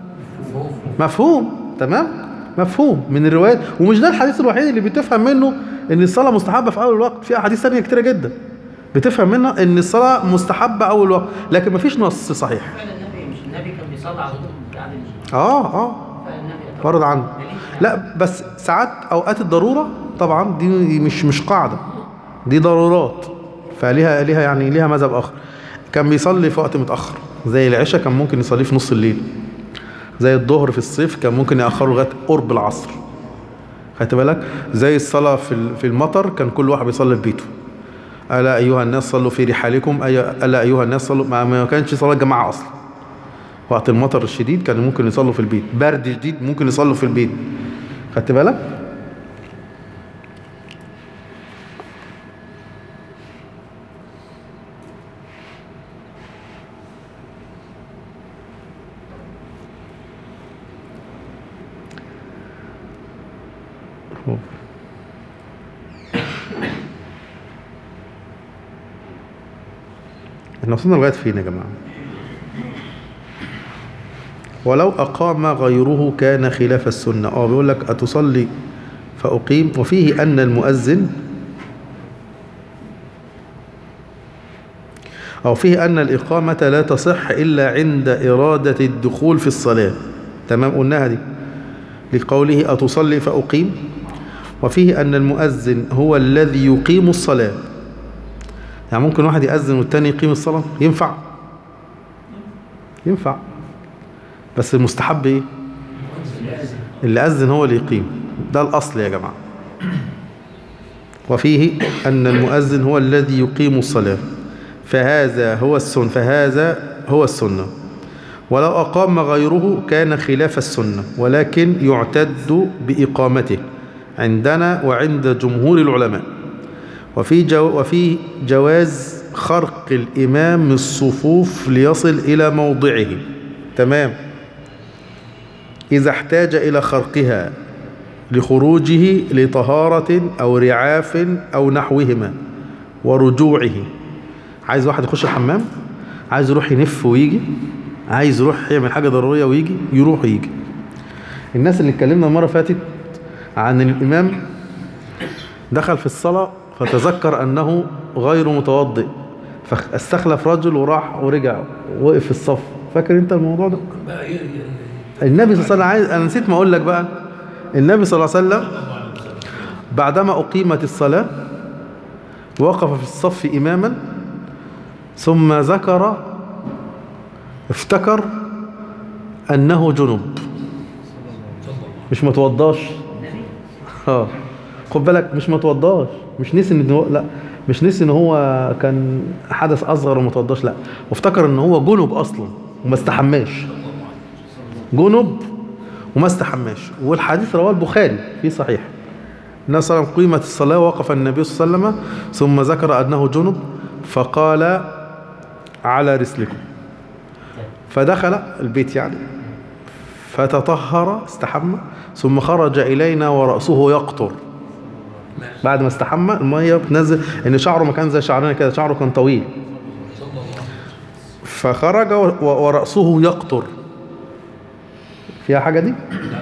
Speaker 1: مفهوم تمام مفهوم من الروايات ومش ده الحديث الوحيد اللي بتفهم منه ان الصلاة مستحبة في أول وقت في أحاديث ثانية كتيرة جدا بتفهم منها ان الصلاة مستحبة أول وقت لكن مفيش نص صحيح
Speaker 5: فعلا النبي مش النبي كان بيصلي على طول بعد ال-
Speaker 1: اه اه
Speaker 5: فعلا النبي
Speaker 1: ورد عنه لا بس ساعات اوقات الضروره طبعا دي مش مش قاعده دي ضرورات فليها ليها يعني ليها مذهب اخر كان بيصلي في وقت متاخر زي العشاء كان ممكن يصليه في نص الليل زي الظهر في الصيف كان ممكن ياخره لغايه قرب العصر خدت بالك زي الصلاه في ال- في المطر كان كل واحد بيصلي في بيته الا ايها الناس صلوا في رحالكم أي- الا ايها الناس صلوا ما- ما كانش صلاه جماعه اصلا وقت المطر الشديد كانوا ممكن يصلوا في البيت برد شديد ممكن يصلوا في البيت خدت بالك هو. احنا وصلنا لغايه فين يا جماعه ولو أقام غيره كان خلاف السنة اه بيقول لك أتصلي فأقيم وفيه أن المؤذن أو فيه أن الإقامة لا تصح إلا عند إرادة الدخول في الصلاة تمام قلناها دي لقوله أتصلي فأقيم وفيه أن المؤذن هو الذي يقيم الصلاة يعني ممكن واحد يأذن والتاني يقيم الصلاة ينفع ينفع بس المستحب ايه اللي أذن هو اللي يقيم ده الأصل يا جماعة وفيه أن المؤذن هو الذي يقيم الصلاة فهذا هو السنة فهذا هو السنة ولو أقام غيره كان خلاف السنة ولكن يعتد بإقامته عندنا وعند جمهور العلماء وفي جو وفي جواز خرق الإمام الصفوف ليصل إلى موضعه تمام إذا احتاج إلى خرقها لخروجه لطهارة أو رعاف أو نحوهما ورجوعه عايز واحد يخش الحمام عايز يروح ينف ويجي عايز يروح يعمل حاجة ضرورية ويجي يروح ويجي الناس اللي اتكلمنا المرة فاتت عن الإمام دخل في الصلاة فتذكر أنه غير متوضئ فاستخلف رجل وراح ورجع وقف في الصف فاكر انت الموضوع ده النبي صلى الله عليه وسلم عايز انا نسيت ما اقول لك بقى النبي صلى الله عليه وسلم بعدما اقيمت الصلاه وقف في الصف اماما ثم ذكر افتكر انه جنب مش متوضاش اه خد بالك مش متوضاش مش نسي ان هو لا مش نسي ان هو كان حدث اصغر وما توضاش لا وافتكر ان هو جنب اصلا وما استحماش جنب وما استحماش والحديث رواه البخاري في صحيح النبي صلى الله عليه وسلم قيمت الصلاة وقف النبي صلى الله عليه وسلم ثم ذكر أنه جنب فقال على رسلكم فدخل البيت يعني فتطهر استحمى ثم خرج إلينا ورأسه يقطر بعد ما استحمى المية بتنزل ان شعره ما كان زي شعرنا كده شعره كان طويل فخرج و- ورأسه يقطر فيها حاجة دي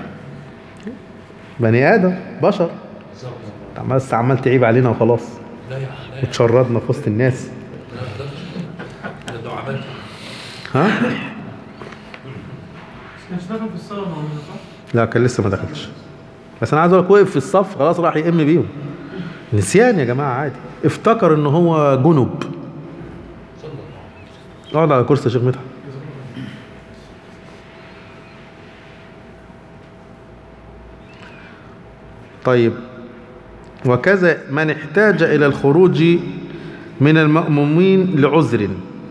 Speaker 1: بني آدم بشر عمال بس عمال تعيب علينا وخلاص
Speaker 6: لا يا لا يا
Speaker 1: وتشردنا في وسط الناس
Speaker 6: لا ده ده عملت
Speaker 1: ها
Speaker 4: كانش داخل في الصلاة موجودة صح؟
Speaker 1: لا كان لسه ما دخلش بس انا عايز اقول لك وقف في الصف خلاص راح يئم بيهم نسيان يا جماعه عادي افتكر ان هو جنب
Speaker 6: صلى الله عليه وسلم
Speaker 1: اقعد على كرسي يا شيخ مدحت طيب وكذا من احتاج إلى الخروج من المأمومين لعذر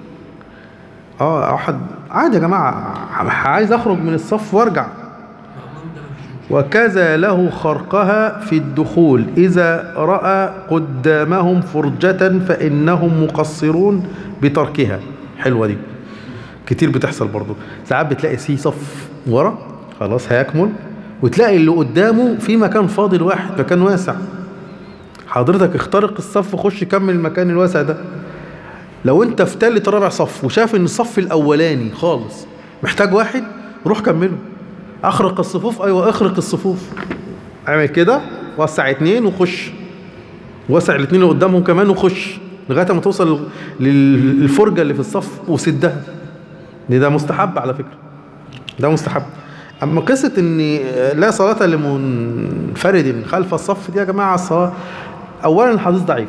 Speaker 1: اه احد عادي يا جماعة عايز اخرج من الصف وارجع
Speaker 6: مأمون ده مفيش
Speaker 1: وكذا له خرقها في الدخول إذا رأى قدامهم فرجة فإنهم مقصرون بتركها حلوة دي كتير بتحصل برضو ساعات بتلاقي في صف ورا خلاص هيكمل وتلاقي اللي قدامه في مكان فاضي واحد مكان واسع حضرتك اخترق الصف خش كمل المكان الواسع ده لو انت في تالت رابع صف وشاف ان الصف الاولاني خالص محتاج واحد روح كمله اخرق الصفوف ايوه اخرق الصفوف اعمل كده وسع اتنين وخش وسع الاتنين اللي قدامهم كمان وخش لغايه ما توصل لل- للفرجه اللي في الصف وسدها دي ده مستحب على فكره ده مستحب اما قصه ان لا صلاه لمنفرد خلف الصف دي يا جماعه الصلاه اولا الحديث ضعيف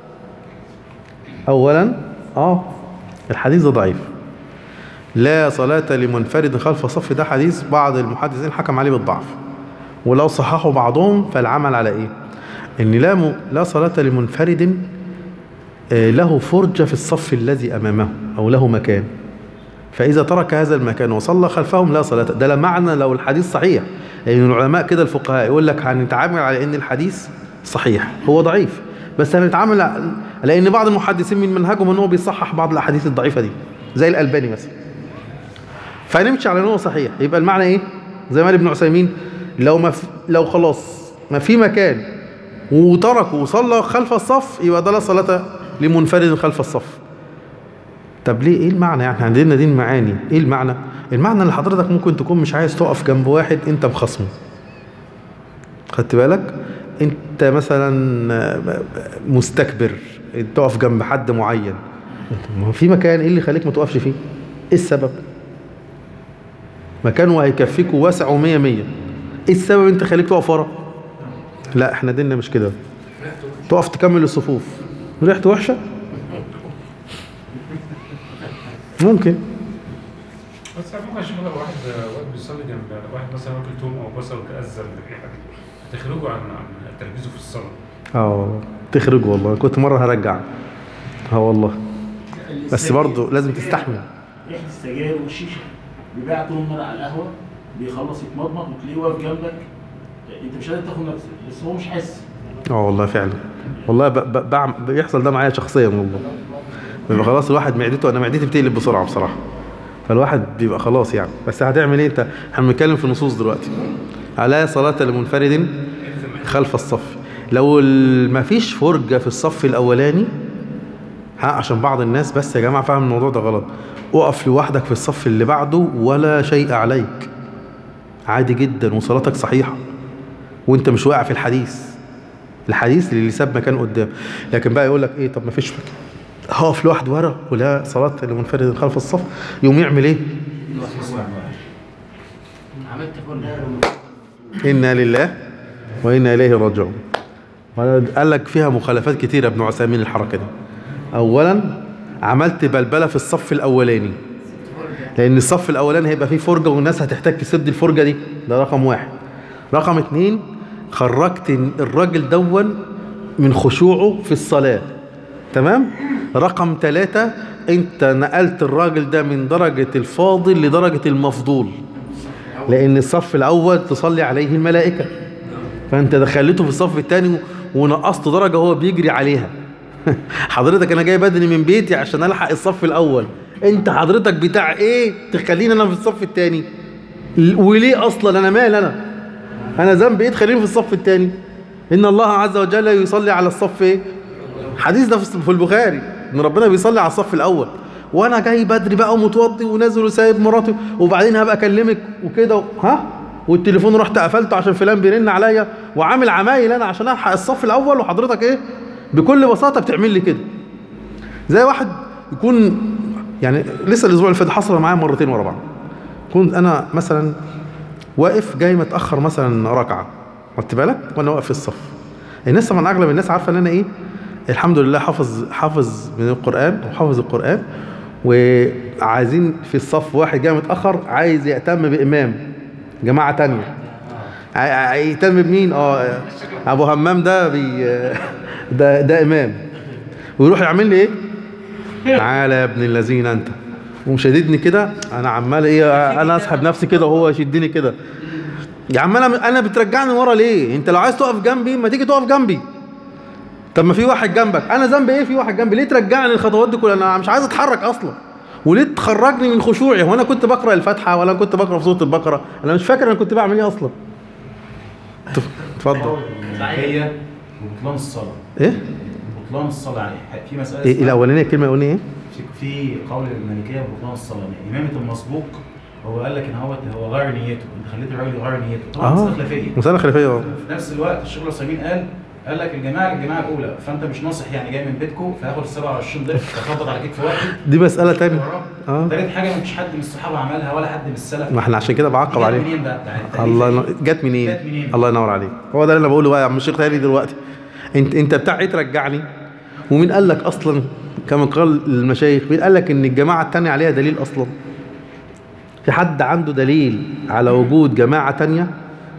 Speaker 1: اولا اه الحديث ده ضعيف لا صلاة لمنفرد خلف الصف ده حديث بعض المحدثين حكم عليه بالضعف ولو صححوا بعضهم فالعمل على ايه ان لا م... لا صلاة لمنفرد آه، له فرجة في الصف الذي امامه او له مكان فاذا ترك هذا المكان وصلى خلفهم لا صلاة ده لا معنى لو الحديث صحيح لان العلماء كده الفقهاء يقول لك هنتعامل على ان الحديث صحيح هو ضعيف بس هنتعامل على- لان بعض المحدثين من منهجهم ان هو بيصحح بعض الاحاديث الضعيفة دي زي الالباني مثلا فنمشي على ان هو صحيح يبقى المعنى ايه زي ما قال ابن عثيمين لو ما في لو خلاص ما في مكان وتركه وصلى خلف الصف يبقى ده لا صلاة لمنفرد خلف الصف طب ليه ايه المعنى يعني احنا عندنا دي المعاني ايه المعنى المعنى ان حضرتك ممكن تكون مش عايز تقف جنب واحد انت مخصمه خدت بالك انت مثلا مستكبر تقف جنب حد معين ما هو في مكان ايه اللي يخليك ما تقفش فيه ايه السبب مكانه هيكفيك وواسع ومية مية ايه السبب انت خليك تقف ورا لا احنا ديننا مش كده تقف تكمل الصفوف ريحته وحشة ممكن
Speaker 3: بس ممكن اشوف لو واحد واحد بيصلي جنب واحد مثلا واكل توم او بصل وتأذى ولا اي حاجه هتخرجوا عن عن تركيزه في الصلاه
Speaker 1: اه تخرج والله كنت مرة هرجع اه والله بس برضه لازم تستحمل
Speaker 7: ريحه السجاير والشيشه بيبيع طول النهار على القهوه بيخلص يتمضمض وتلاقيه واقف جنبك انت مش قادر تاخد نفسك بس هو مش حاسس
Speaker 1: اه والله فعلا والله ب... ب... بعم... بيحصل ده معايا شخصيا والله بيبقى خلاص الواحد معدته انا معدتي بتقلب بسرعه بصراحه فالواحد بيبقى خلاص يعني بس هتعمل ايه انت احنا بنتكلم في نصوص دلوقتي على صلاه لمنفرد خلف الصف لو ال- مفيش فرجه في الصف الاولاني ها عشان بعض الناس بس يا جماعه فاهم الموضوع ده غلط اقف لوحدك في الصف اللي بعده ولا شيء عليك عادي جدا وصلاتك صحيحه وانت مش واقع في الحديث الحديث اللي ساب مكان قدام لكن بقى يقول لك ايه طب ما فيش مكان هقف لوحده ورا ولا صلاه لمنفرد خلف الصف يقوم يعمل ايه
Speaker 5: عملت فرجة
Speaker 1: انا لله وانا اليه راجعون وأنا- قال لك فيها مخالفات كتيره ابن عثيمين الحركه دي اولا عملت بلبله في الصف الاولاني لان الصف الاولاني هيبقى فيه فرجه والناس هتحتاج تسد الفرجه دي ده رقم واحد رقم اتنين خرجت الراجل دون من خشوعه في الصلاه تمام رقم ثلاثة انت نقلت الراجل ده من درجة الفاضل لدرجة المفضول لان الصف الاول تصلي عليه الملائكة فانت دخلته في الصف الثاني ونقصت درجة هو بيجري عليها حضرتك انا جاي بدري من بيتي عشان الحق الصف الاول انت حضرتك بتاع ايه تخليني انا في الصف الثاني ل- وليه اصلا انا مال انا انا ذنب ايه تخليني في الصف الثاني ان الله عز وجل يصلي على الصف ايه حديث ده في في البخاري ان ربنا بيصلي على الصف الاول وانا جاي بدري بقى ومتوضي ونازل وسايب مراتي وبعدين هبقى اكلمك وكده ها والتليفون رحت قفلته عشان فلان بيرن عليا وعامل عمايل انا عشان الحق الصف الاول وحضرتك ايه بكل بساطه بتعمل لي كده زي واحد يكون يعني لسه الاسبوع اللي فات حصل معايا مرتين ورا بعض كنت انا مثلا واقف جاي متاخر مثلا ركعه خدت بالك وانا واقف في الصف الناس طبعا اغلب الناس عارفه ان انا ايه الحمد لله حافظ حافظ من القران وحافظ القران وعايزين في الصف واحد جاي متاخر عايز يهتم بامام جماعه تانية ع- ع- يهتم بمين اه ابو همام ده بي ده ده امام ويروح يعمل لي ايه تعالى يا ابن الذين انت ومشددني كده انا عمال ايه انا اسحب نفسي كده وهو يشدني كده يا عم انا انا بترجعني ورا ليه انت لو عايز تقف جنبي ما تيجي تقف جنبي طب ما في واحد جنبك انا ذنبي ايه في واحد جنبي ليه ترجعني الخطوات دي كلها انا مش عايز اتحرك اصلا وليه تخرجني من خشوعي هو انا كنت بقرا الفاتحه ولا كنت بقرا في سوره البقره انا مش فاكر انا كنت بعمل ايه اصلا تف- اتفضل
Speaker 7: الملكية وبطلان الصلاة
Speaker 1: ايه
Speaker 7: بطلان الصلاة يعني في مسألة
Speaker 1: ايه
Speaker 7: اسمها-
Speaker 1: الاولانيه الكلمه الاولانيه ايه
Speaker 7: في في قول المالكيه ببطلان الصلاه يعني امامه المسبوق هو قال لك ان هو هو غير نيته انت خليت الراجل يغير نيته طبعا
Speaker 1: اه
Speaker 7: مساله خلافيه
Speaker 1: مساله خلافيه اه
Speaker 7: في نفس الوقت الشيخ العثيمين قال قال لك الجماعه للجماعه الاولى فانت مش ناصح يعني جاي من بيتكم فياخد ال 27 ضعف فيخبط على كتف واحد
Speaker 1: دي مساله تانية اه
Speaker 7: تالت حاجه مفيش حد من الصحابه عملها ولا حد من السلف
Speaker 1: ما احنا عشان كده بعقب
Speaker 7: دي جت
Speaker 1: عليه
Speaker 7: منين بقى بتاع التأليف
Speaker 1: الله
Speaker 7: دي؟
Speaker 1: ينور- جت منين
Speaker 7: جت منين؟
Speaker 1: الله ينور عليك هو ده اللي انا بقوله بقى يا عم الشيخ تاني دلوقتي انت انت بتاع ايه ترجعني ومين قال لك اصلا كما قال المشايخ مين قال لك ان الجماعه التانية عليها دليل اصلا في حد عنده دليل على وجود جماعه تانية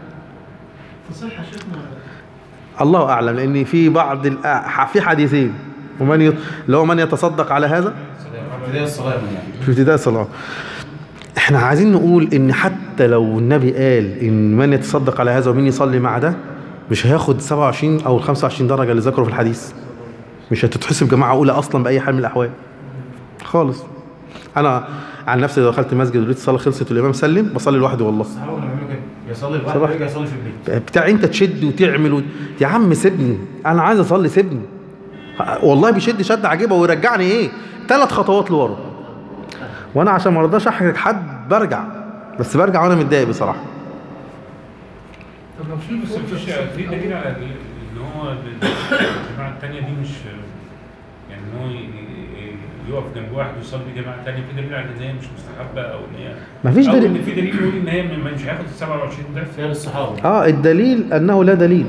Speaker 4: تصح يا شيخنا
Speaker 1: الله اعلم لان في بعض الأ- في حديثين ومن يت... لو من يتصدق على هذا
Speaker 7: ابتداء الصلاه يعني
Speaker 1: في ابتداء الصلاة احنا عايزين نقول ان حتى لو النبي قال ان من يتصدق على هذا ومين يصلي مع ده مش هياخد 27 او ال 25 درجة اللي ذكروا في الحديث مش هتتحسب جماعة اولى اصلا باي حال من الاحوال خالص انا عن نفسي لو دخلت مسجد ولقيت الصلاة خلصت والامام سلم بصلي لوحدي والله
Speaker 7: الصحابه كانوا بيعملوا كده يصلي لوحده
Speaker 1: صلاح.
Speaker 7: ويرجع يصلي في البيت
Speaker 1: بتاع انت تشد وتعمل و... يا عم سيبني انا عايز اصلي سيبني والله بيشد شد عجيبه ويرجعني ايه ثلاث خطوات لورا وانا عشان ما رضاش احرج حد برجع بس برجع وانا متضايق بصراحه
Speaker 3: طب لو في بس مفيش في دليل على ال- ان هو الجماعه الثانيه دي مش يعني ان هو ي- ي- يقف جنب واحد ويصلي جماعه ثانيه في دليل على ان هي مش مستحبه او ان هي
Speaker 1: مفيش
Speaker 3: او
Speaker 1: دليل.
Speaker 3: ان في دليل يقول ان هي م- مش هياخد ال 27 ضعف
Speaker 7: فعل الصحابه
Speaker 1: اه الدليل انه لا دليل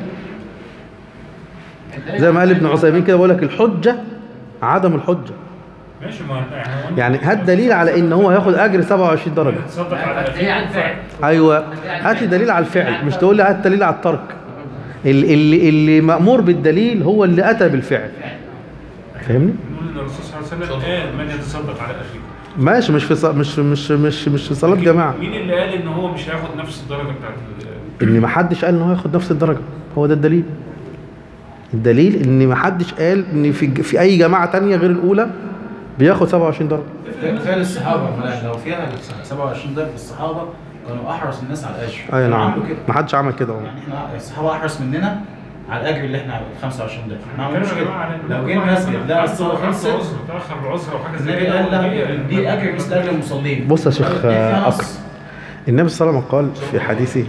Speaker 1: زي ما قال ابن عثيمين كده بقول لك الحجه عدم الحجه
Speaker 3: ماشي ما يعني هو-
Speaker 1: يعني هات دليل على ان هو هياخد اجر 27 درجه
Speaker 3: تصدق على
Speaker 5: هي على الفعل
Speaker 1: ايوه هات لي دليل على الفعل مش تقول لي هات دليل على الترك اللي اللي, اللي مامور بالدليل هو اللي اتى بالفعل فاهمني
Speaker 3: نقول ان الرسول صلى الله عليه وسلم قال من يتصدق على اخيه
Speaker 1: ماشي مش في ص... مش مش مش مش في صلاه جماعه
Speaker 3: مين اللي قال ان هو مش هياخد نفس الدرجه بتاعت ال-
Speaker 1: ان ما حدش قال ان هو ياخد نفس الدرجه هو ده الدليل الدليل ان ما حدش قال ان في في اي جماعه تانية غير الاولى بياخد 27 درجه
Speaker 7: فعل الصحابه ما لو فيها 27 ضعف الصحابه كانوا احرص الناس على الاجر
Speaker 1: ايوه
Speaker 7: كانوا
Speaker 1: نعم
Speaker 7: عملوا كده
Speaker 1: ما حدش عمل كده
Speaker 7: يعني احنا الصحابه احرص مننا على الاجر اللي احنا عملناه 25 ضعف ما عملوش
Speaker 3: كانوا يا جماعة
Speaker 7: كده
Speaker 3: على-
Speaker 7: لو جه المسجد لقى الصلاه
Speaker 3: خمسة
Speaker 7: خلصت
Speaker 3: عذر تاخر العذر او حاجه زي
Speaker 7: النبي
Speaker 3: كده
Speaker 7: قال لا
Speaker 3: هي-
Speaker 7: دي اجر مثل اجر المصلين
Speaker 1: بص يا شيخ
Speaker 7: دي فيها نص.
Speaker 1: أكرم. النبي صلى الله عليه وسلم قال في حديثه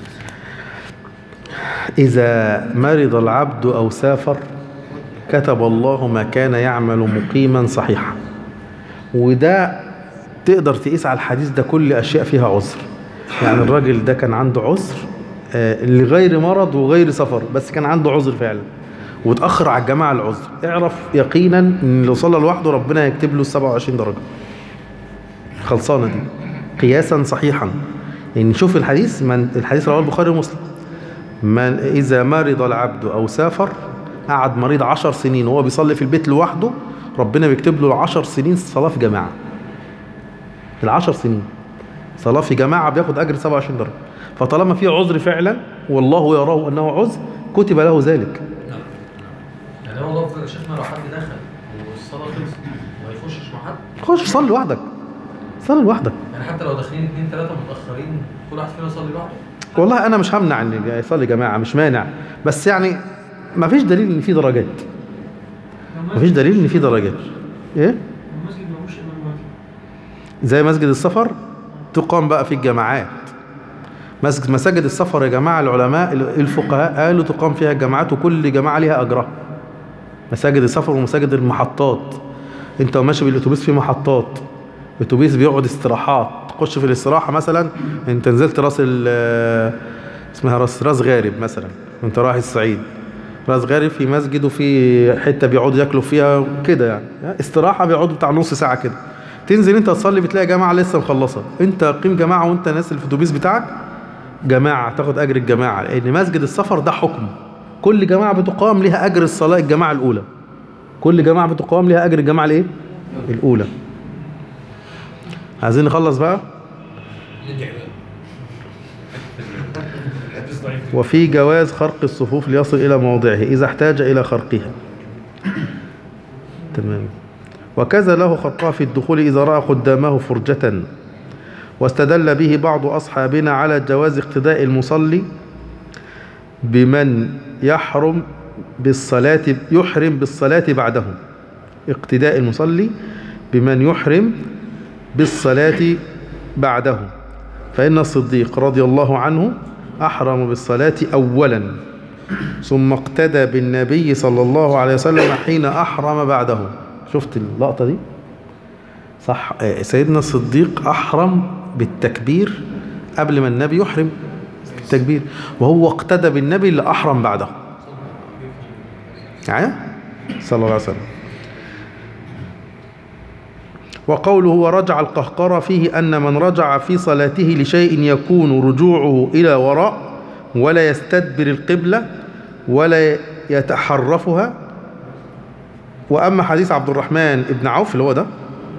Speaker 1: إذا مرض العبد أو سافر كتب الله ما كان يعمل مقيما صحيحا وده تقدر تقيس على الحديث ده كل أشياء فيها عذر يعني الراجل ده كان عنده عذر آه، لغير مرض وغير سفر بس كان عنده عذر فعلا وتأخر على الجماعة العذر اعرف يقينا ان لو صلى لوحده ربنا يكتب له 27 درجة خلصانة دي قياسا صحيحا يعني شوف الحديث من الحديث رواه البخاري ومسلم من إذا مرض العبد أو سافر قعد مريض عشر سنين وهو بيصلي في البيت لوحده ربنا بيكتب له العشر سنين صلاة في جماعة العشر سنين صلاة في جماعة بياخد أجر 27 درجة فطالما في عذر فعلا والله يراه أنه عذر كتب له ذلك
Speaker 6: يعني هو لفظ يا شيخنا لو حد دخل والصلاه خلصت ما يخشش مع حد
Speaker 1: خش صلي لوحدك صلي لوحدك
Speaker 6: يعني حتى لو داخلين اثنين ثلاثة متأخرين كل واحد فينا يصلي لوحده
Speaker 1: والله انا مش همنع ان يصلي جماعه مش مانع بس يعني ما فيش دليل ان في درجات ما فيش دليل ان في درجات ايه
Speaker 4: المسجد ما فيهوش امام واحد
Speaker 1: زي مسجد السفر تقام بقى في الجماعات مسجد مساجد السفر يا جماعه العلماء الفقهاء قالوا تقام فيها الجماعات وكل جماعه ليها اجرها مساجد السفر ومساجد المحطات انت وماشي بالاتوبيس في محطات اتوبيس بيقعد استراحات تخش في الاستراحه مثلا انت نزلت راس ال- اسمها راس راس غارب مثلا وانت رايح الصعيد راس غارب في مسجد وفي حته بيقعدوا ياكلوا فيها كده يعني استراحه بيقعدوا بتاع نص ساعه كده تنزل انت تصلي بتلاقي جماعه لسه مخلصه انت قيم جماعه وانت ناس اللي في الاتوبيس بتاعك جماعه تاخد اجر الجماعه لان مسجد السفر ده حكم كل جماعه بتقام ليها اجر الصلاه الجماعه الاولى كل جماعه بتقام ليها اجر الجماعه الايه الاولى عايزين نخلص بقى
Speaker 6: نرجع بقى
Speaker 3: حديث ضعيف
Speaker 1: وفي جواز خرق الصفوف ليصل إلى موضعه إذا احتاج إلى خرقها تمام وكذا له خرقها في الدخول إذا رأى قدامه فرجة واستدل به بعض أصحابنا على جواز اقتداء المصلي بمن يحرم بالصلاة يحرم بالصلاة بعده اقتداء المصلي بمن يحرم بالصلاة بعده فإن الصديق رضي الله عنه أحرم بالصلاة أولا ثم اقتدى بالنبي صلى الله عليه وسلم حين أحرم بعده شفت اللقطة دي صح آه، سيدنا الصديق أحرم بالتكبير قبل ما النبي يحرم التكبير وهو اقتدى بالنبي اللي أحرم بعده يعني صلى الله عليه وسلم وقوله ورجع القهقرة فيه أن من رجع في صلاته لشيء يكون رجوعه إلى وراء ولا يستدبر القبلة ولا يتحرفها وأما حديث عبد الرحمن ابن عوف اللي هو ده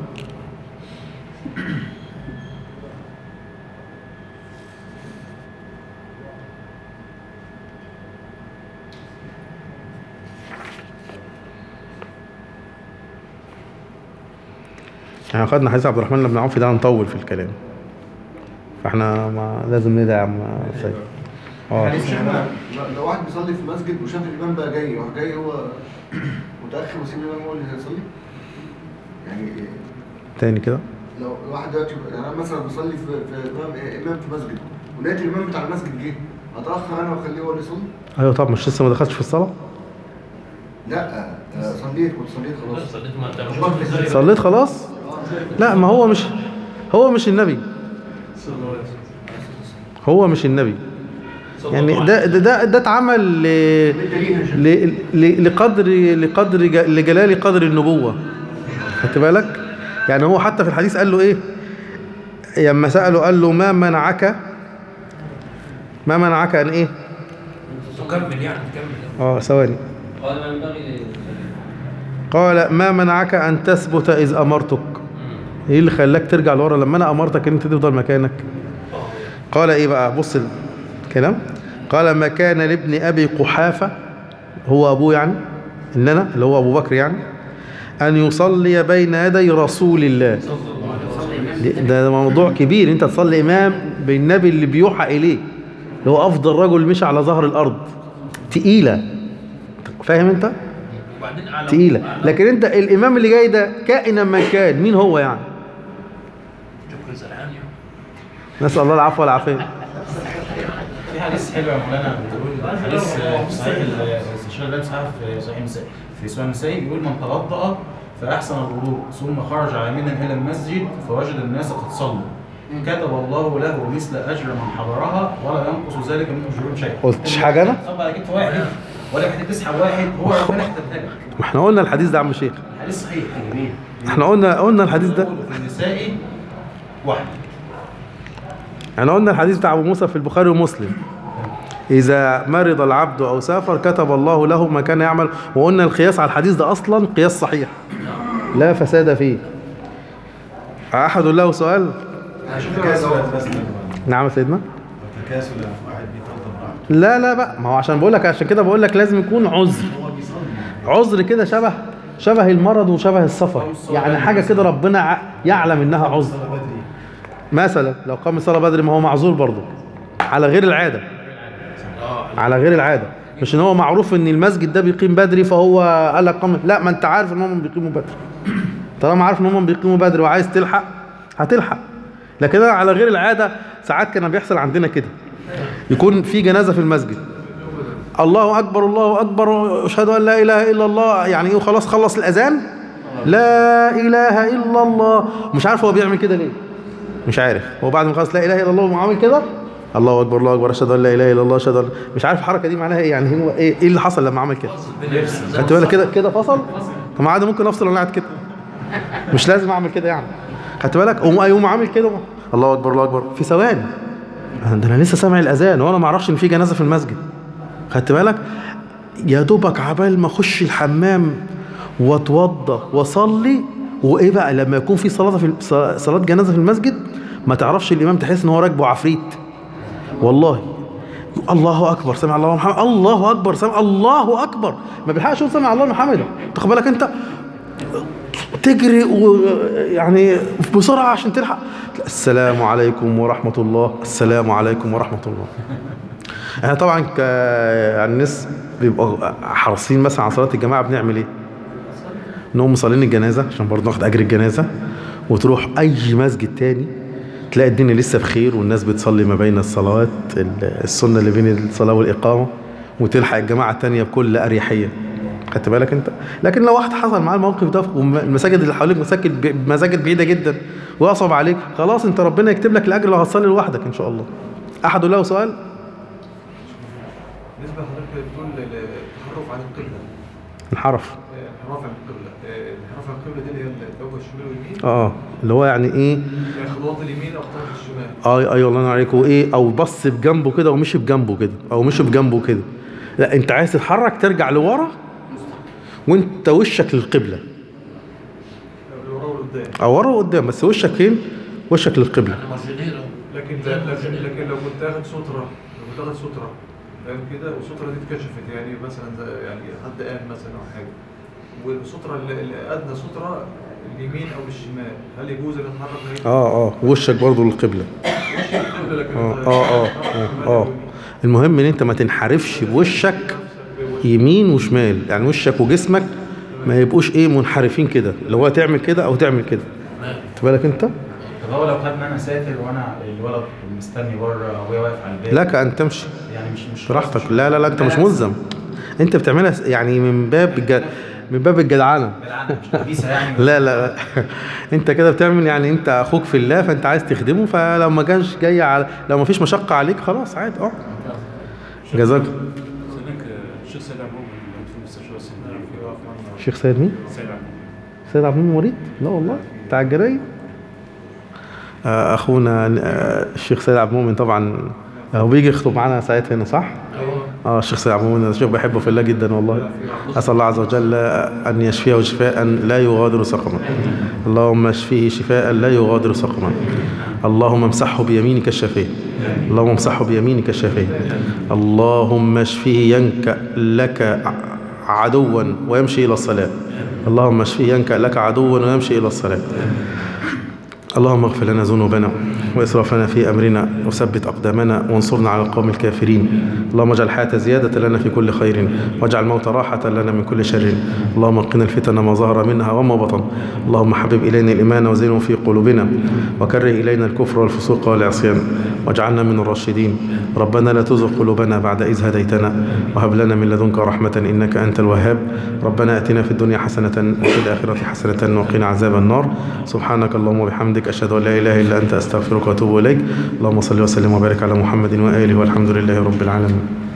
Speaker 1: احنا خدنا حديث عبد الرحمن بن عوف ده هنطول في الكلام فاحنا ما لازم ندعي يا عم سيد اه
Speaker 2: شيخنا لو واحد بيصلي في مسجد وشاف الامام بقى جاي راح جاي هو متاخر وسيب الامام هو اللي هيصلي يعني
Speaker 1: تاني كده
Speaker 2: لو واحد دلوقتي يعني انا مثلا بصلي في في امام امام في مسجد ولقيت الامام بتاع المسجد جه اتاخر انا واخليه هو اللي يصلي؟
Speaker 1: ايوه طب مش لسه ما دخلتش في الصلاه
Speaker 2: لا آه، صليت كنت صليت خلاص
Speaker 6: صليت ما تعملش
Speaker 1: صليت خلاص لا ما هو مش هو مش النبي هو مش النبي يعني ده ده ده, ده اتعمل ل... ل... ل... لقدر لقدر ج- لجلال قدر النبوة خدت بالك يعني هو حتى في الحديث قال له ايه لما سأله قال له ما منعك ما منعك ان ايه
Speaker 6: تكمل يعني تكمل
Speaker 1: اه ثواني
Speaker 5: قال ما ينبغي
Speaker 1: قال ما منعك ان تثبت اذ امرتك ايه اللي خلاك ترجع لورا لما انا امرتك ان انت تفضل مكانك قال ايه بقى بص الكلام قال ما كان لابن ابي قحافه هو ابوه يعني اننا اللي هو ابو بكر يعني ان يصلي بين يدي رسول الله ده- ده موضوع كبير انت تصلي امام بالنبي اللي بيوحى اليه اللي هو افضل رجل مشى على ظهر الارض تقيله فاهم انت
Speaker 6: وبعدين على
Speaker 1: تقيله
Speaker 6: على-
Speaker 1: لكن انت الامام اللي جاي ده كائنا من كان مين هو يعني
Speaker 6: شكرا سرحان يعني
Speaker 1: نسال الله العفو والعافيه
Speaker 7: في حديث حلو يا مولانا بيقول حديث آه، في صحيح ال- الشيخ الألباني صحيح في صحيح النسائي في سنن النسائي بيقول من توضأ فأحسن الوضوء ثم خرج عاملا إلى المسجد فوجد الناس قد صلوا كتب الله له مثل أجر من حضرها ولا ينقص ذلك من أجورهم شيئا
Speaker 1: قلتش حاجة أنا؟
Speaker 7: طب على كتف واحد ولا محتاج تسحب واحد هو ربنا كتبها لك
Speaker 1: ما احنا قلنا الحديث ده يا عم شيخ
Speaker 7: الحديث صحيح جميل
Speaker 1: احنا قلنا قلنا الحديث ده
Speaker 7: في النسائي واحد
Speaker 1: احنا قلنا الحديث بتاع ابو موسى في البخاري ومسلم اذا مرض العبد او سافر كتب الله له ما كان يعمل وقلنا القياس على الحديث ده اصلا قياس صحيح لا فساد فيه احد له سؤال نعم يا سيدنا
Speaker 8: تكاسل واحد بيتوضا براحته
Speaker 1: لا لا بقى ما هو عشان بقول لك عشان كده بقول لك لازم يكون عذر عذر كده شبه شبه المرض وشبه السفر يعني حاجه كده ربنا ع- يعلم انها عذر مثلا لو قام الصلاه بدري ما هو معذور برضه على غير العاده على غير العاده مش ان هو معروف ان المسجد ده بيقيم بدري فهو قال لك قام لا ما انت عارف ان هم بيقيموا بدري طالما عارف ان هم بيقيموا بدري وعايز تلحق هتلحق لكن انا على غير العاده ساعات كان بيحصل عندنا كده يكون في جنازه في المسجد الله اكبر الله اكبر اشهد ان لا اله الا الله يعني ايه خلاص خلص الاذان لا اله الا الله مش عارف هو بيعمل كده ليه مش عارف هو بعد ما خلص لا اله الا الله وعامل كده الله اكبر الله اكبر اشهد ان لا اله الا الله اشهد ان مش عارف الحركه دي معناها ايه يعني هو ايه ايه اللي حصل لما عمل كده خدت بالك كده كده فصل طب ما عادي ممكن افصل وانا قاعد كده مش لازم اعمل كده يعني خدت بالك قوم يقوم عامل كده الله اكبر الله اكبر في ثواني ده انا لسه سامع الاذان وانا ما اعرفش ان في جنازه في المسجد خدت بالك يا دوبك عبال ما اخش الحمام واتوضى واصلي وايه بقى لما يكون في صلاه في صلاه جنازه في المسجد ما تعرفش الامام تحس ان هو راكبه عفريت والله الله اكبر سمع الله محمد الله اكبر سمع الله اكبر ما بيلحقش يقول سمع الله محمد تاخد بالك انت تجري ويعني بسرعه عشان تلحق السلام عليكم ورحمه الله السلام عليكم ورحمه الله احنا طبعا ك يعني الناس بيبقوا حريصين مثلا على صلاه الجماعه بنعمل ايه؟ نقوم مصلين الجنازه عشان برضه ناخد اجر الجنازه وتروح اي مسجد تاني تلاقي الدنيا لسه بخير والناس بتصلي ما بين الصلوات السنه اللي بين الصلاه والاقامه وتلحق الجماعه التانيه بكل اريحيه خدت بالك انت لكن لو واحد حصل معاه الموقف ده والمساجد اللي حواليك مساجد مساجد بعيده جدا ويصعب عليك خلاص انت ربنا يكتب لك الاجر لو هتصلي لوحدك ان شاء الله احد له سؤال
Speaker 8: بالنسبه لحضرتك بتقول التحرف عن القبله
Speaker 1: انحرف
Speaker 8: انحراف عن القبله انحراف عن القبله دي اللي هي التوجه الشمال واليمين
Speaker 1: اه اللي هو يعني ايه
Speaker 8: يعني خطوات اليمين او خطوات الشمال
Speaker 1: اه ايوه الله ينور عليك وايه او بص بجنبه كده ومشي بجنبه كده او مشي بجنبه كده لا انت عايز تتحرك ترجع لورا وانت وشك للقبله
Speaker 8: لورا ولقدام
Speaker 1: او ورا وقدام بس وشك فين وشك للقبله
Speaker 8: لكن لكن لكن لو كنت اخد ستره لو كنت اخد ستره فاهم كده والستره دي اتكشفت يعني مثلا زي- يعني حد قام مثلا او حاجه والستره اللي اللي ادنى ستره اليمين او الشمال هل يجوز ان اتحرك هنا؟
Speaker 1: اه اه وشك برضه للقبله
Speaker 8: وش القبله لكن
Speaker 1: اه اه اه اه المهم ان انت ما تنحرفش بوشك يمين وشمال يعني وشك وجسمك ما يبقوش ايه منحرفين كده اللي هو تعمل كده او تعمل كده خدت بالك انت
Speaker 7: طب هو لو خدنا انا ساتر وانا الولد مستني بره وهي واقف على الباب
Speaker 1: لك ان تمشي
Speaker 7: يعني مش مش
Speaker 1: براحتك لا لا لا انت مش ملزم انت بتعملها يعني من باب الج... من باب الجدعانه
Speaker 7: بالعنة، مش تلبيسه يعني
Speaker 1: لا لا لا انت كده بتعمل يعني انت اخوك في الله فانت عايز تخدمه فلو ما كانش جاي على لو ما فيش مشقه عليك خلاص عادي اقعد جزاك
Speaker 3: هناك الشيخ سيد عبود في المستشفى السنية
Speaker 1: الشيخ سيد مين؟
Speaker 3: سيد عبود
Speaker 1: سيد عبد المنعم مريد؟ لا والله بتاع الجرايد آه، اخونا آه، الشيخ سيد عبد المؤمن طبعا هو بيجي يخطب معانا ساعات هنا صح؟ اه الشيخ سيد عبد المؤمن الشيخ بحبه في الله جدا والله اسال الله عز وجل ان يشفيه شفاء لا يغادر سقما اللهم اشفيه شفاء لا يغادر سقما اللهم امسحه بيمينك الشفيه اللهم امسحه بيمينك الشفيه اللهم اشفيه ينكأ لك عدوا ويمشي الى الصلاه اللهم اشفيه ينكأ لك عدوا ويمشي الى الصلاه اللهم اغفر لنا ذنوبنا وإسرافنا في أمرنا وثبت أقدامنا وانصرنا على القوم الكافرين اللهم اجعل الحياة زيادة لنا في كل خير واجعل الموت راحة لنا من كل شر اللهم قنا الفتن ما ظهر منها وما بطن اللهم حبب إلينا الإيمان وزينه في قلوبنا وكره إلينا الكفر والفسوق والعصيان واجعلنا من الراشدين ربنا لا تزغ قلوبنا بعد إذ هديتنا وهب لنا من لدنك رحمة إنك أنت الوهاب ربنا أتنا في الدنيا حسنة وفي الآخرة حسنة وقنا عذاب النار سبحانك اللهم وبحمدك أشهد أن لا إله إلا أنت أستغفرك وأتوب إليك اللهم صل وسلم وبارك على محمد وآله والحمد لله رب العالمين